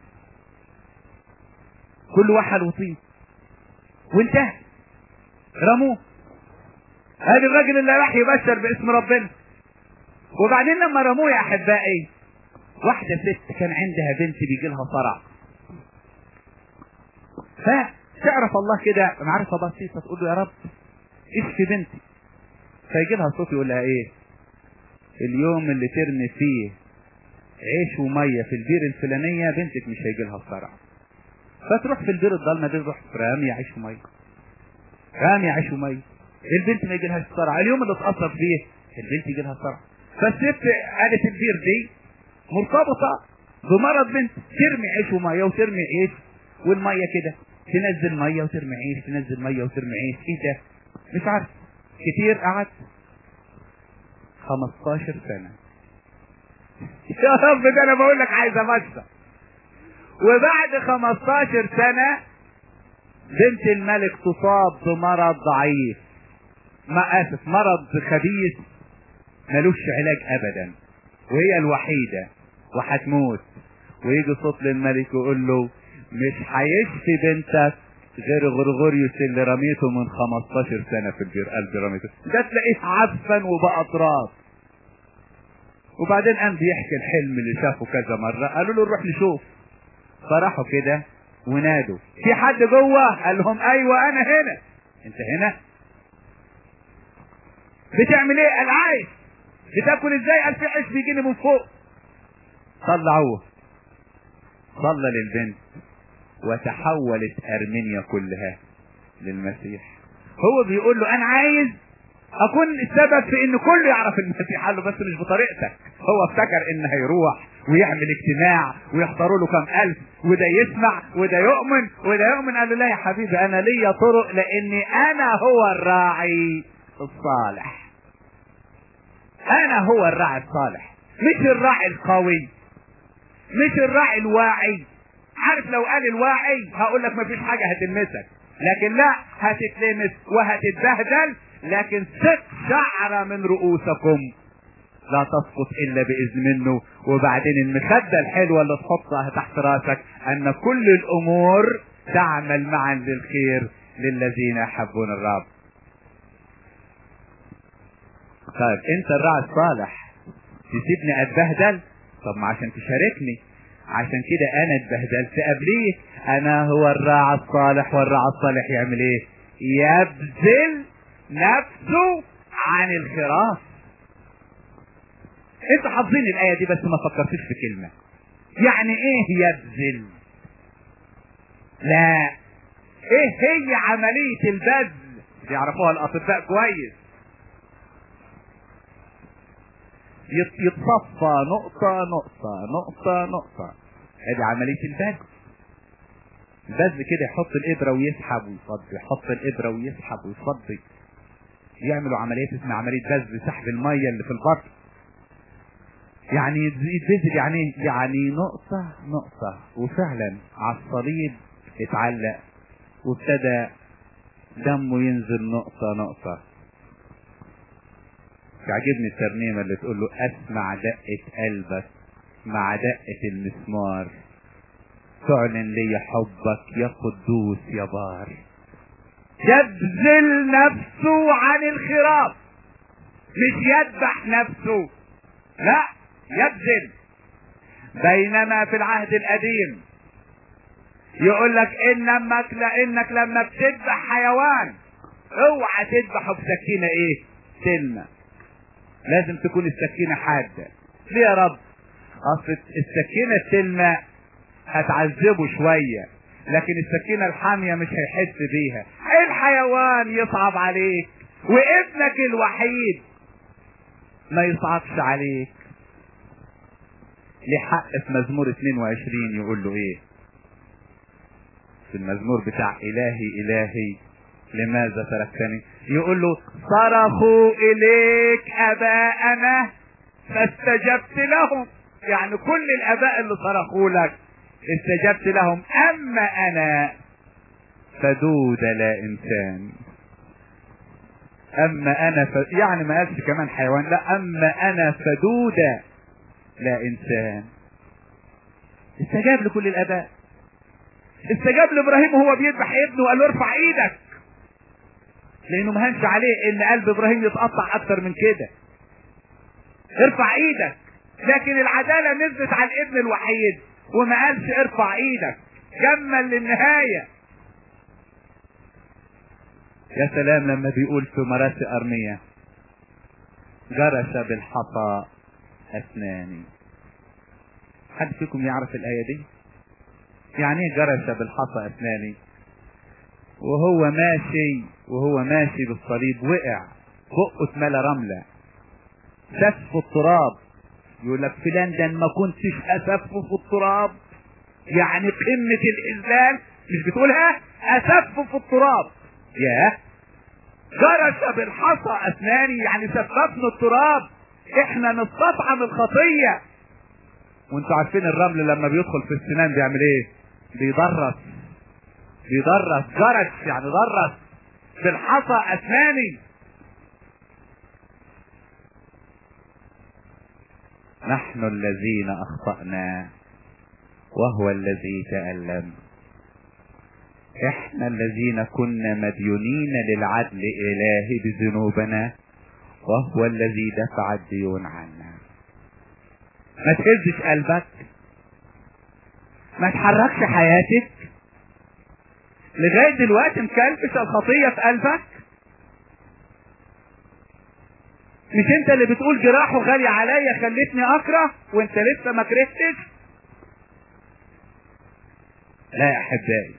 كل وحل وطين وانتهى رموه ادي الراجل اللي راح يبشر باسم ربنا وبعدين لما رموه يا احبائي واحدة ست كان عندها بنت بيجي لها صرع فتعرف الله كده معرفة بسيطة تقول له يا رب اشفي بنتي فيجي لها صوت يقول لها ايه اليوم اللي ترمي فيه عيش ومية في البير الفلانية بنتك مش هيجي لها الصرع فتروح في البير الضلمة دي تروح رامية عيش ومية رامية عيش ومية البنت ما يجي لهاش صرع اليوم اللي اتأثر فيه البنت يجي لها صرع فالست قالت البير دي مرتبطة بمرض بنت ترمي عيش ومية وترمي عيش والمية كده تنزل مية وترمي عيش تنزل مية وترمي عيش ايه ده مش عارف كتير قعد 15 سنة يا رب ده انا بقول لك عايز ابشر وبعد 15 سنة بنت الملك تصاب بمرض ضعيف ما اسف مرض خبيث ملوش علاج ابدا وهي الوحيدة وهتموت ويجي صوت للملك يقول له مش هيشفي بنتك غير غرغوريوس اللي رميته من 15 سنة في البير قلبي رميته ده تلاقيه عفن وبقى تراب وبعدين قام بيحكي الحلم اللي شافه كذا مرة قالوا له نروح نشوف فراحوا كده ونادوا في حد جوه قال لهم ايوه انا هنا انت هنا بتعمل ايه قال عايش بتاكل ازاي قال في عيش بيجيني من فوق طلعوه صلى للبنت وتحولت ارمينيا كلها للمسيح هو بيقول له انا عايز اكون السبب في ان كله يعرف المسيح قال له بس مش بطريقتك هو افتكر ان هيروح ويعمل اجتماع ويختاروا له كام الف وده يسمع وده يؤمن وده يؤمن قال له لا يا حبيبي انا ليا طرق لاني انا هو الراعي الصالح انا هو الراعي الصالح مش الراعي القوي مش الراعي الواعي عارف لو قال الواعي هقول لك مفيش حاجه هتلمسك لكن لا هتتلمس وهتتبهدل لكن ست شعرة من رؤوسكم لا تسقط الا باذن منه وبعدين المخده الحلوه اللي تحطها تحت راسك ان كل الامور تعمل معا للخير للذين يحبون الرب طيب انت الراعي الصالح تسيبني اتبهدل طب ما عشان تشاركني عشان كده انا اتبهدلت قبليه انا هو الراعي الصالح والراعي الصالح يعمل ايه يبذل نفسه عن الخراف انتوا حافظين الايه دي بس ما فكرتش في كلمه يعني ايه يبذل لا ايه هي عمليه البذل يعرفوها الاطباء كويس يتصفى نقطة نقطة نقطة نقطة ادي عملية البذل البذل كده يحط الابرة ويسحب ويفضي يحط الابرة ويسحب ويفضي يعملوا عمليات اسمها عملية بذل سحب المية اللي في البطن يعني يتبذل يعني ايه؟ يعني نقطة نقطة وفعلا على الصليب اتعلق وابتدى دمه ينزل نقطة نقطة تعجبني الترنيمة اللي تقول له اسمع دقة قلبك مع دقة المسمار تعلن لي حبك يا قدوس يا بار يبذل نفسه عن الخراف مش يذبح نفسه لا يبذل بينما في العهد القديم يقول لك انك لانك لما بتذبح حيوان اوعى تذبحه بسكينه ايه سنه لازم تكون السكينه حاده ليه يا رب اصل السكينه السلمه هتعذبه شويه لكن السكينه الحاميه مش هيحس بيها الحيوان يصعب عليك وابنك الوحيد ما يصعبش عليك لحق في مزمور 22 يقول له ايه في المزمور بتاع الهي الهي لماذا تركتني يقول له صرخوا اليك اباءنا فاستجبت لهم يعني كل الاباء اللي صرخوا لك استجبت لهم اما انا فدود لا انسان اما انا ف... يعني ما قالش كمان حيوان لا اما انا فدود لا انسان استجاب لكل الاباء استجاب لابراهيم وهو بيذبح ابنه وقال له ارفع ايدك لانه ما هنش عليه ان قلب ابراهيم يتقطع اكتر من كده ارفع ايدك لكن العدالة نزلت على الابن الوحيد وما قالش ارفع ايدك كمل للنهاية يا سلام لما بيقول في مراسي ارمية جرس بالحصى اسناني حد فيكم يعرف الاية دي يعني ايه جرس بالحصى اسناني وهو ماشي وهو ماشي بالصليب وقع بقه اتملى رملة سف في التراب يقول لك فلان ده ما كنتش اسف في التراب يعني قمة الاذلال مش بتقولها اسف في التراب ياه جرس بالحصى اسناني يعني سففنا التراب احنا نستطعم الخطية وانتوا عارفين الرمل لما بيدخل في السنان بيعمل ايه بيضرس بيضرس جرس يعني ضرس بالحصى اسناني نحن الذين اخطأنا وهو الذي تألم احنا الذين كنا مديونين للعدل الهي بذنوبنا وهو الذي دفع الديون عنا ما تهزش قلبك ما تحركش حياتك لغاية دلوقتي مكلفش الخطية في قلبك مش انت اللي بتقول جراحه غالية عليا خلتني اكره وانت لسه ما كرهتش لا يا احبائي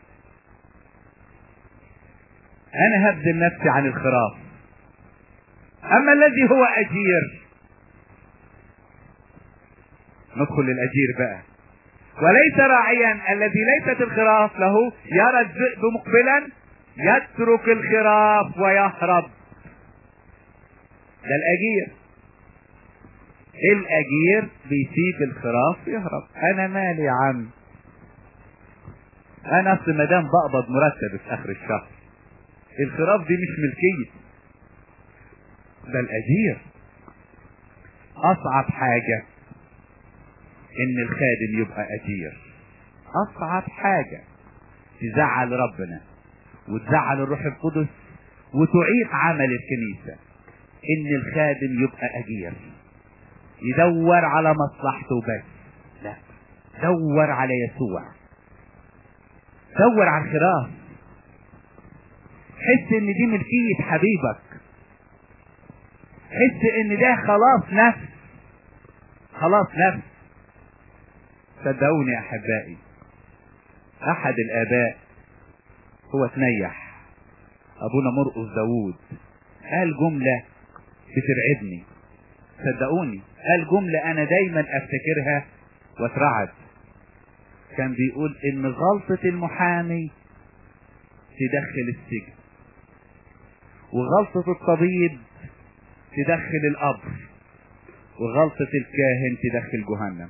انا هبذل نفسي عن الخراف اما الذي هو اجير ندخل للاجير بقى وليس راعيا الذي ليست الخراف له يرى الذئب مقبلا يترك الخراف ويهرب ده الاجير الاجير بيسيب الخراف يهرب انا مالي يا عم انا اصل ما دام بقبض مرتب في اخر الشهر الخراف دي مش ملكية ده الاجير اصعب حاجة ان الخادم يبقى اجير اصعب حاجة تزعل ربنا وتزعل الروح القدس وتعيق عمل الكنيسة ان الخادم يبقى اجير يدور على مصلحته بس لا دور على يسوع دور على الخراف حس ان دي ملكية حبيبك حس ان ده خلاص نفس خلاص نفس صدقوني يا احبائي احد الاباء هو تنيح ابونا مرقس داوود قال جملة بترعبني صدقوني قال جملة انا دايما افتكرها واترعب كان بيقول ان غلطة المحامي تدخل السجن وغلطة الطبيب تدخل القبر وغلطة الكاهن تدخل جهنم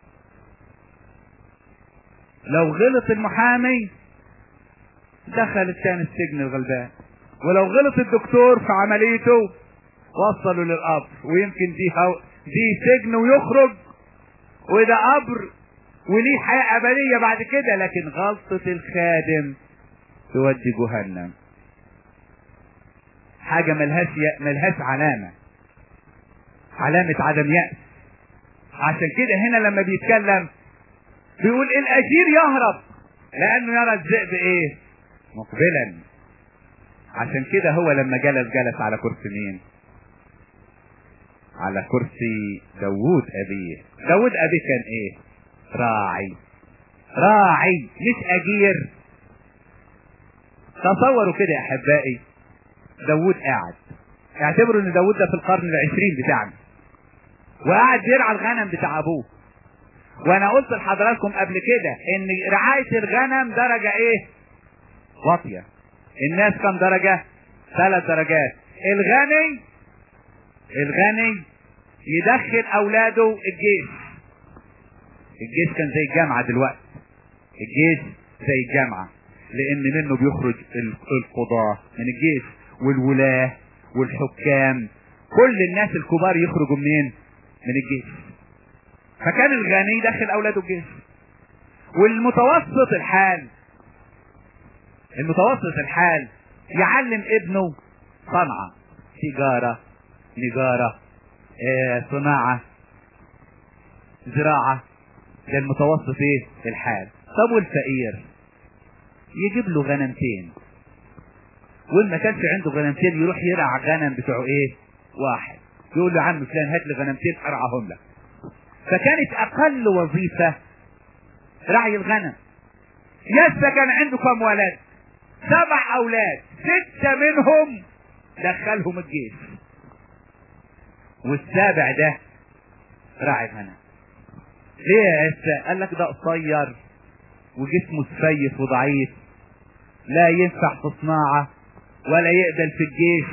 لو غلط المحامي دخل الثاني السجن الغلبان ولو غلط الدكتور في عمليته وصلوا للقبر ويمكن دي هو دي سجن ويخرج وده قبر وليه حياة أبدية بعد كده لكن غلطة الخادم تودي جهنم حاجة ملهاش ي... ملهاش علامة علامة عدم يأس عشان كده هنا لما بيتكلم بيقول الأجير يهرب لأنه يرى الذئب إيه؟ مقبلا عشان كده هو لما جلس جلس على كرسي مين؟ على كرسي داوود أبيه داوود أبيه كان إيه؟ راعي راعي مش أجير تصوروا كده يا أحبائي داوود قاعد اعتبروا ان داوود ده في القرن العشرين بتاعنا وقاعد بيرعى الغنم بتاع ابوه وانا قلت لحضراتكم قبل كده ان رعاية الغنم درجة ايه واطية الناس كم درجة ثلاث درجات الغني الغني يدخل اولاده الجيش الجيش كان زي الجامعة دلوقتي الجيش زي الجامعة لان منه بيخرج القضاة من الجيش والولاة والحكام كل الناس الكبار يخرجوا منين من الجيش فكان الغني داخل اولاده الجيش والمتوسط الحال المتوسط الحال يعلم ابنه صنعة تجارة نجارة آه، صناعة زراعة ده المتوسط ايه الحال طب والفقير يجيب له غنمتين وإن ما كانش عنده غنمتين يروح يرعى غنم بتوعه ايه واحد يقول له عم فلان هات لي غنمتين ارعاهم لك فكانت اقل وظيفة رعي الغنم يسا كان عنده كم ولد سبع اولاد ستة منهم دخلهم الجيش والسابع ده راعي غنم ليه يا يسا قال لك ده قصير وجسمه سفيف وضعيف لا ينفع في صناعة ولا يقبل في الجيش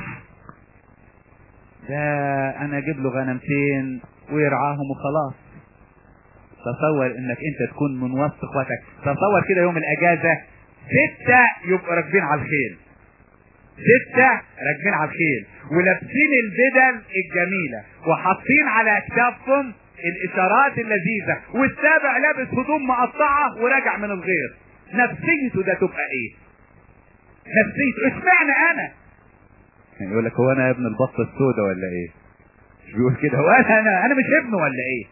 ده انا اجيب له غنمتين ويرعاهم وخلاص تصور انك انت تكون من وسط اخواتك تصور كده يوم الاجازة ستة يبقوا راكبين على الخيل ستة راكبين على الخيل ولابسين البدل الجميلة وحاطين على اكتافهم الاشارات اللذيذة والسابع لابس هدوم مقطعة وراجع من الغير نفسيته ده تبقى ايه نفسيته اشمعنى انا يعني يقول لك هو انا ابن البطة السوداء ولا ايه مش بيقول كده هو انا انا انا مش ابنه ولا ايه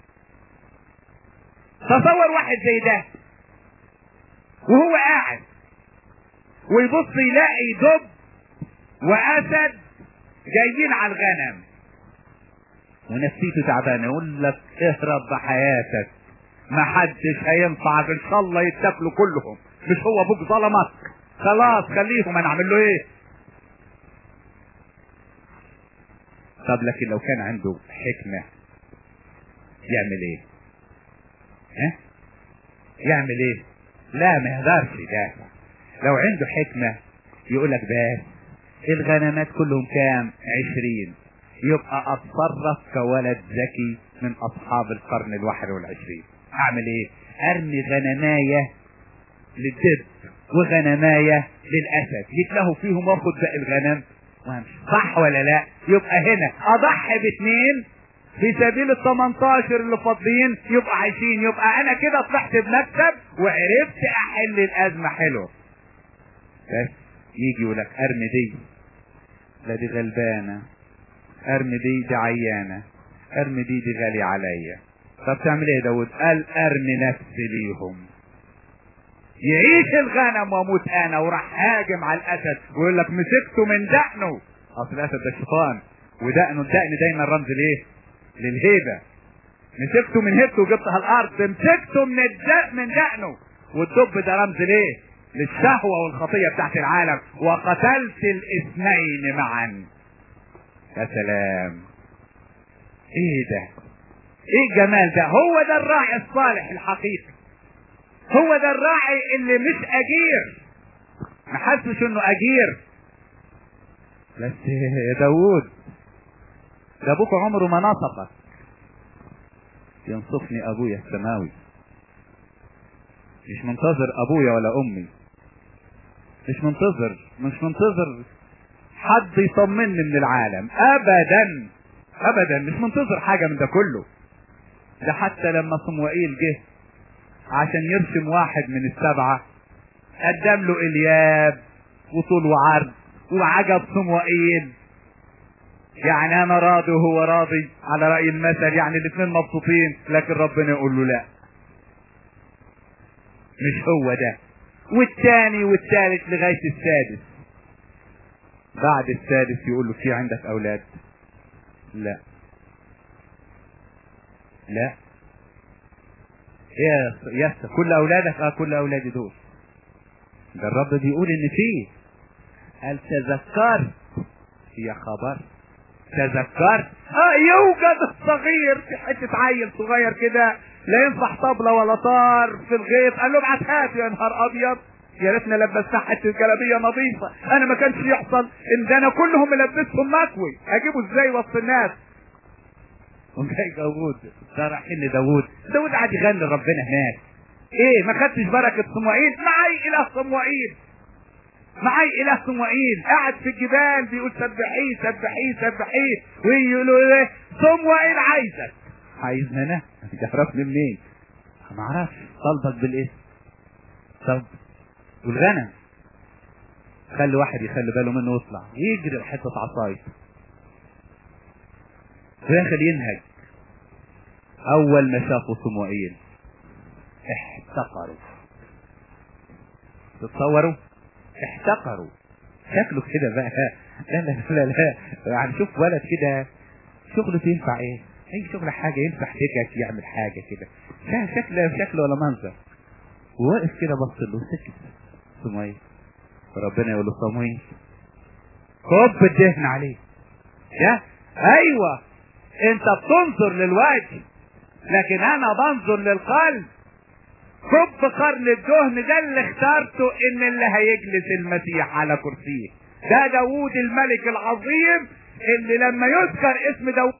تصور واحد زي ده وهو قاعد ويبص يلاقي دب واسد جايين على الغنم ونفسيته تعبانه يقول لك اهرب بحياتك ما حدش هينفعك ان شاء الله يتاكلوا كلهم مش هو ابوك ظلمك خلاص خليهم انا اعمل له ايه طب لكن لو كان عنده حكمه يعمل ايه ها يعمل ايه لا ما يقدرش ده لو عنده حكمه يقول لك بس الغنمات كلهم كام عشرين يبقى اتصرف كولد ذكي من اصحاب القرن الواحد والعشرين اعمل ايه ارمي غنماية للدب وغنماية للاسد يتلهوا فيهم واخد باقي الغنم وامشي صح ولا لا يبقى هنا اضحي باثنين في سبيل ال 18 اللي فاضيين يبقى عايشين يبقى انا كده طلعت بمكسب وعرفت احل الازمه حلو بس يجي يقول لك ارمي دي لا دي غلبانه ارمي دي دي عيانه ارمي دي دي غالي عليا طب تعمل ايه يا داود قال ارمي نفسي ليهم يعيش الغنم واموت انا وراح هاجم على الاسد ويقول لك مسكته من دقنه اصل الاسد ده الشيطان ودقنه الدقن دايما رمز لايه للهيبه مسكته من هيبته وجبتها الارض مسكته من الدق من دقنه والدب ده رمز ليه للشهوه والخطيه بتاعت العالم وقتلت الاثنين معا يا سلام ايه ده ايه الجمال ده هو ده الراعي الصالح الحقيقي هو ده الراعي اللي مش اجير ما حسش انه اجير بس يا داوود ده ابوك عمره ما نصفك ينصفني ابويا السماوي مش منتظر ابويا ولا امي مش منتظر مش منتظر حد يطمني من العالم ابدا ابدا مش منتظر حاجه من ده كله ده حتى لما صموئيل جه عشان يرسم واحد من السبعه قدم له الياب وطول وعرض وعجب صموئيل يعني انا راضي وهو راضي على رأي المثل يعني الاثنين مبسوطين لكن ربنا يقول له لا مش هو ده والتاني والتالت لغاية السادس بعد السادس يقول له في عندك اولاد لا لا يا يا كل اولادك اه كل اولادي دول ده الرب بيقول ان فيه قال تذكرت يا خبر تذكرت اه يوجد الصغير في حته عيل صغير كده لا ينفع طبله ولا طار في الغيط قال له ابعت هات يا نهار ابيض يا ريتنا لبستها حته جلابيه نظيفه انا ما كانش يحصل ان ده انا كلهم ملبسهم مكوي اجيبه ازاي وسط الناس وجاي داوود ده رايحين لداوود داوود قاعد يغني ربنا هناك ايه ما خدتش بركه صموئيل معي اله صموئيل معي اله صموئيل قاعد في الجبال بيقول سبحيه سبحيه سبحيه ويقولوا ايه صموئيل عايزك عايزني انا تعرفني منين ما اعرفش طلبك بالاسم طب والغنم خلي واحد يخلي باله منه ويطلع يجري لحته عصايه داخل ينهج اول ما شافوا صموئيل احتقروا تتصوروا احتقروا شكله كده بقى لا لا لا لا يعني شوف ولد كده شغله ينفع ايه اي شغل حاجه ينفع حجج يعمل حاجه كده لا شكله شكله ولا منظر وواقف كده بص له سكت صموئيل وربنا يقول له صموئيل كب الدهن عليه يا ايوه انت بتنظر للوجه لكن انا بنظر للقلب كب قرن الدهن ده اللي اخترته ان اللي هيجلس المسيح على كرسيه ده داوود الملك العظيم اللي لما يذكر اسم داوود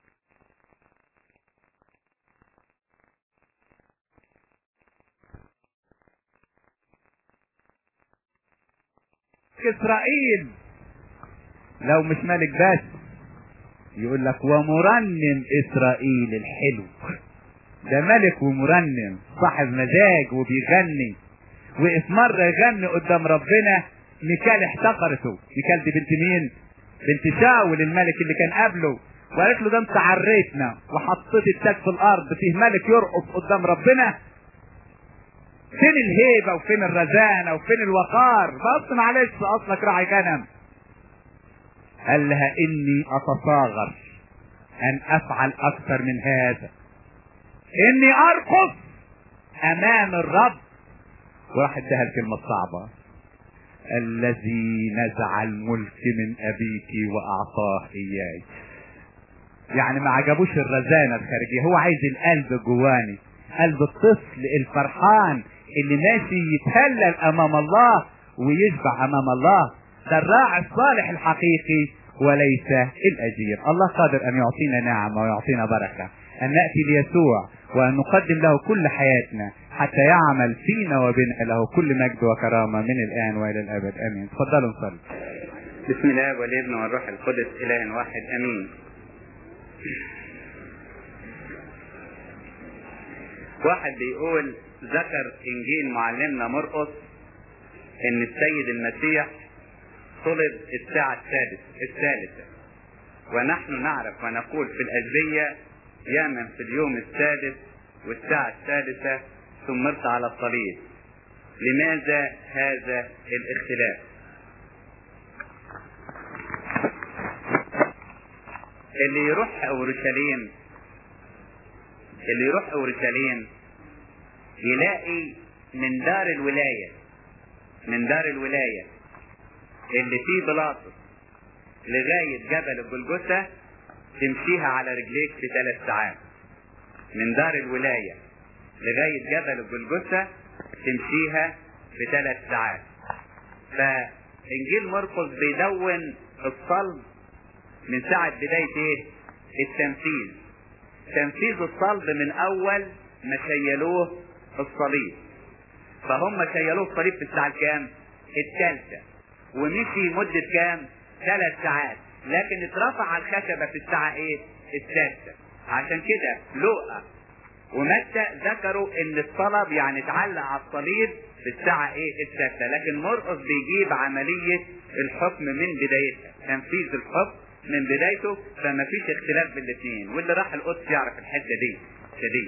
اسرائيل لو مش ملك بس يقول لك ومرنم اسرائيل الحلو ده ملك ومرنم صاحب مزاج وبيغني وقف مرة يغني قدام ربنا ميكال احتقرته ميكال دي بنت مين بنت شاول الملك اللي كان قبله وقالت له ده انت عريتنا وحطيت التاج في الارض فيه ملك يرقص قدام ربنا فين الهيبة وفين الرزانة وفين الوقار بس معلش اصلك راعي غنم قال لها اني اتصاغر ان افعل اكثر من هذا اني ارقص امام الرب وراح اداها الكلمة الصعبة الذي نزع الملك من ابيك واعطاه اياي يعني ما عجبوش الرزانة الخارجية هو عايز القلب جواني قلب الطفل الفرحان اللي ماشي يتهلل امام الله ويشبع امام الله ده الراعي الصالح الحقيقي وليس الاجير الله قادر ان يعطينا نعمه ويعطينا بركه ان ناتي ليسوع وان نقدم له كل حياتنا حتى يعمل فينا وبنا له كل مجد وكرامه من الان والى الابد امين تفضلوا نصلي بسم الله والابن والروح القدس اله واحد امين واحد بيقول ذكر انجيل معلمنا مرقس ان السيد المسيح صلب الساعة السادسة الثالثة ونحن نعرف ونقول في الأجبية يامن في اليوم السادس والساعة الثالثة ثم مرت على الصليب لماذا هذا الاختلاف اللي يروح اورشليم اللي يروح اورشليم يلاقي من دار الولاية من دار الولاية اللي فيه بلاطس لغاية جبل الجلجثة تمشيها على رجليك في ثلاث ساعات من دار الولاية لغاية جبل الجلجثة تمشيها في ثلاث ساعات فإنجيل مرقس بيدون الصلب من ساعة بداية ايه؟ التنفيذ تنفيذ الصلب من أول ما شيلوه الصليب فهم شيلوه الصليب في الساعة الكام؟ الثالثة ومشي مدة كام؟ ثلاث ساعات لكن اترفع على الخشبة في الساعة ايه؟ السادسة عشان كده لقى ومتى ذكروا ان الطلب يعني اتعلق على الصليب في الساعة ايه السادسة لكن مرقس بيجيب عملية الحكم من بدايتها تنفيذ الحكم من بدايته فما فيش اختلاف بين الاثنين واللي راح القدس يعرف الحتة دي شديد